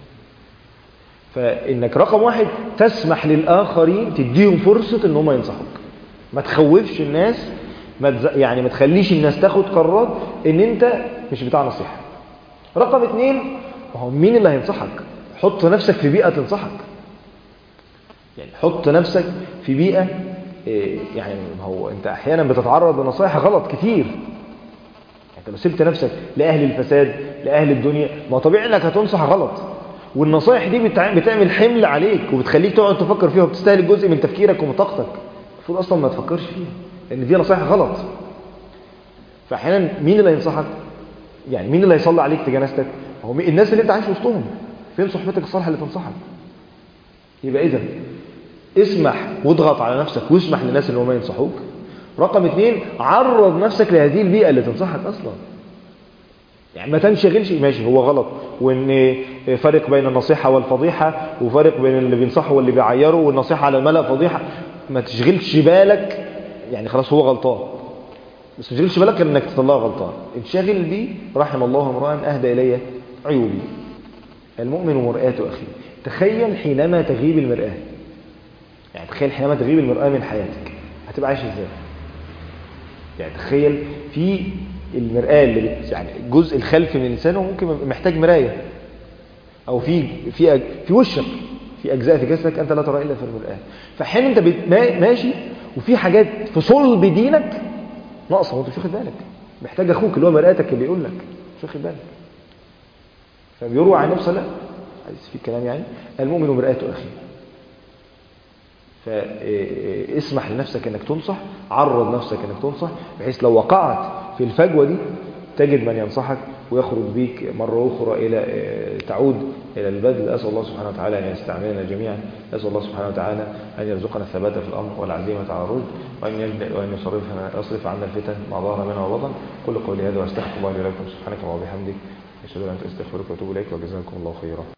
فانك رقم واحد تسمح للاخرين تديهم فرصه ان هم ينصحوك ما تخوفش الناس ما تز... يعني ما تخليش الناس تاخد قرارات ان انت مش بتاع نصيحه رقم اتنين ما هو مين اللي هينصحك حط نفسك في بيئة تنصحك يعني حط نفسك في بيئة يعني ما هو انت احيانا بتتعرض لنصائح غلط كتير انت لو سبت نفسك لأهل الفساد لأهل الدنيا ما طبيعي انك هتنصح غلط والنصائح دي بتعمل حمل عليك وبتخليك تقعد تفكر فيها وبتستهلك جزء من تفكيرك ومن طاقتك المفروض اصلا ما تفكرش فيها لان دي نصائح غلط فاحيانا مين اللي هينصحك يعني مين اللي هيصلي عليك في جنازتك هو الناس اللي انت عايش وسطهم فين صحبتك الصالحه اللي تنصحك يبقى اذا اسمح واضغط على نفسك واسمح للناس اللي هم ينصحوك رقم اثنين عرض نفسك لهذه البيئه اللي تنصحك اصلا يعني ما تنشغلش ماشي هو غلط وان فرق بين النصيحه والفضيحه وفرق بين اللي بينصحه واللي بيعيره والنصيحه على الملأ فضيحه ما تشغلش بالك يعني خلاص هو غلطان بس ما تشغلش بالك انك تطلعه غلطان انشغل بيه رحم الله امرا اهدى الي عيوبي المؤمن مرآة اخيه تخيل حينما تغيب المرآة يعني تخيل حينما تغيب المرآة من حياتك هتبقى عايش ازاي يعني تخيل في المرآة اللي بت... يعني الجزء الخلفي من الانسان هو ممكن محتاج مراية او في في أج... في وشك في اجزاء في جسدك انت لا ترى الا في المرآة فحين انت بت... ماشي وفي حاجات في صلب دينك ناقصه وانت مش واخد بالك محتاج اخوك اللي هو مرآتك اللي يقول لك مش واخد بالك فبيروى عن النبي صلى الله عليه وسلم عايز في كلام يعني المؤمن مرآة اخيه فاسمح لنفسك انك تنصح عرض نفسك انك تنصح بحيث لو وقعت في الفجوة دي تجد من ينصحك ويخرج بيك مرة أخرى إلى تعود إلى البذل أسأل الله سبحانه وتعالى أن يستعملنا جميعا أسأل الله سبحانه وتعالى أن يرزقنا الثبات في الأمر والعزيمة على الرشد وأن وأن يصرفنا يصرف عنا الفتن ما ظهر منها وبطن كل قولي هذا واستغفر الله لي ولكم سبحانك اللهم وبحمدك أشهد أن لا إله إلا أنت أستغفرك وأتوب إليك وجزاكم الله خيرا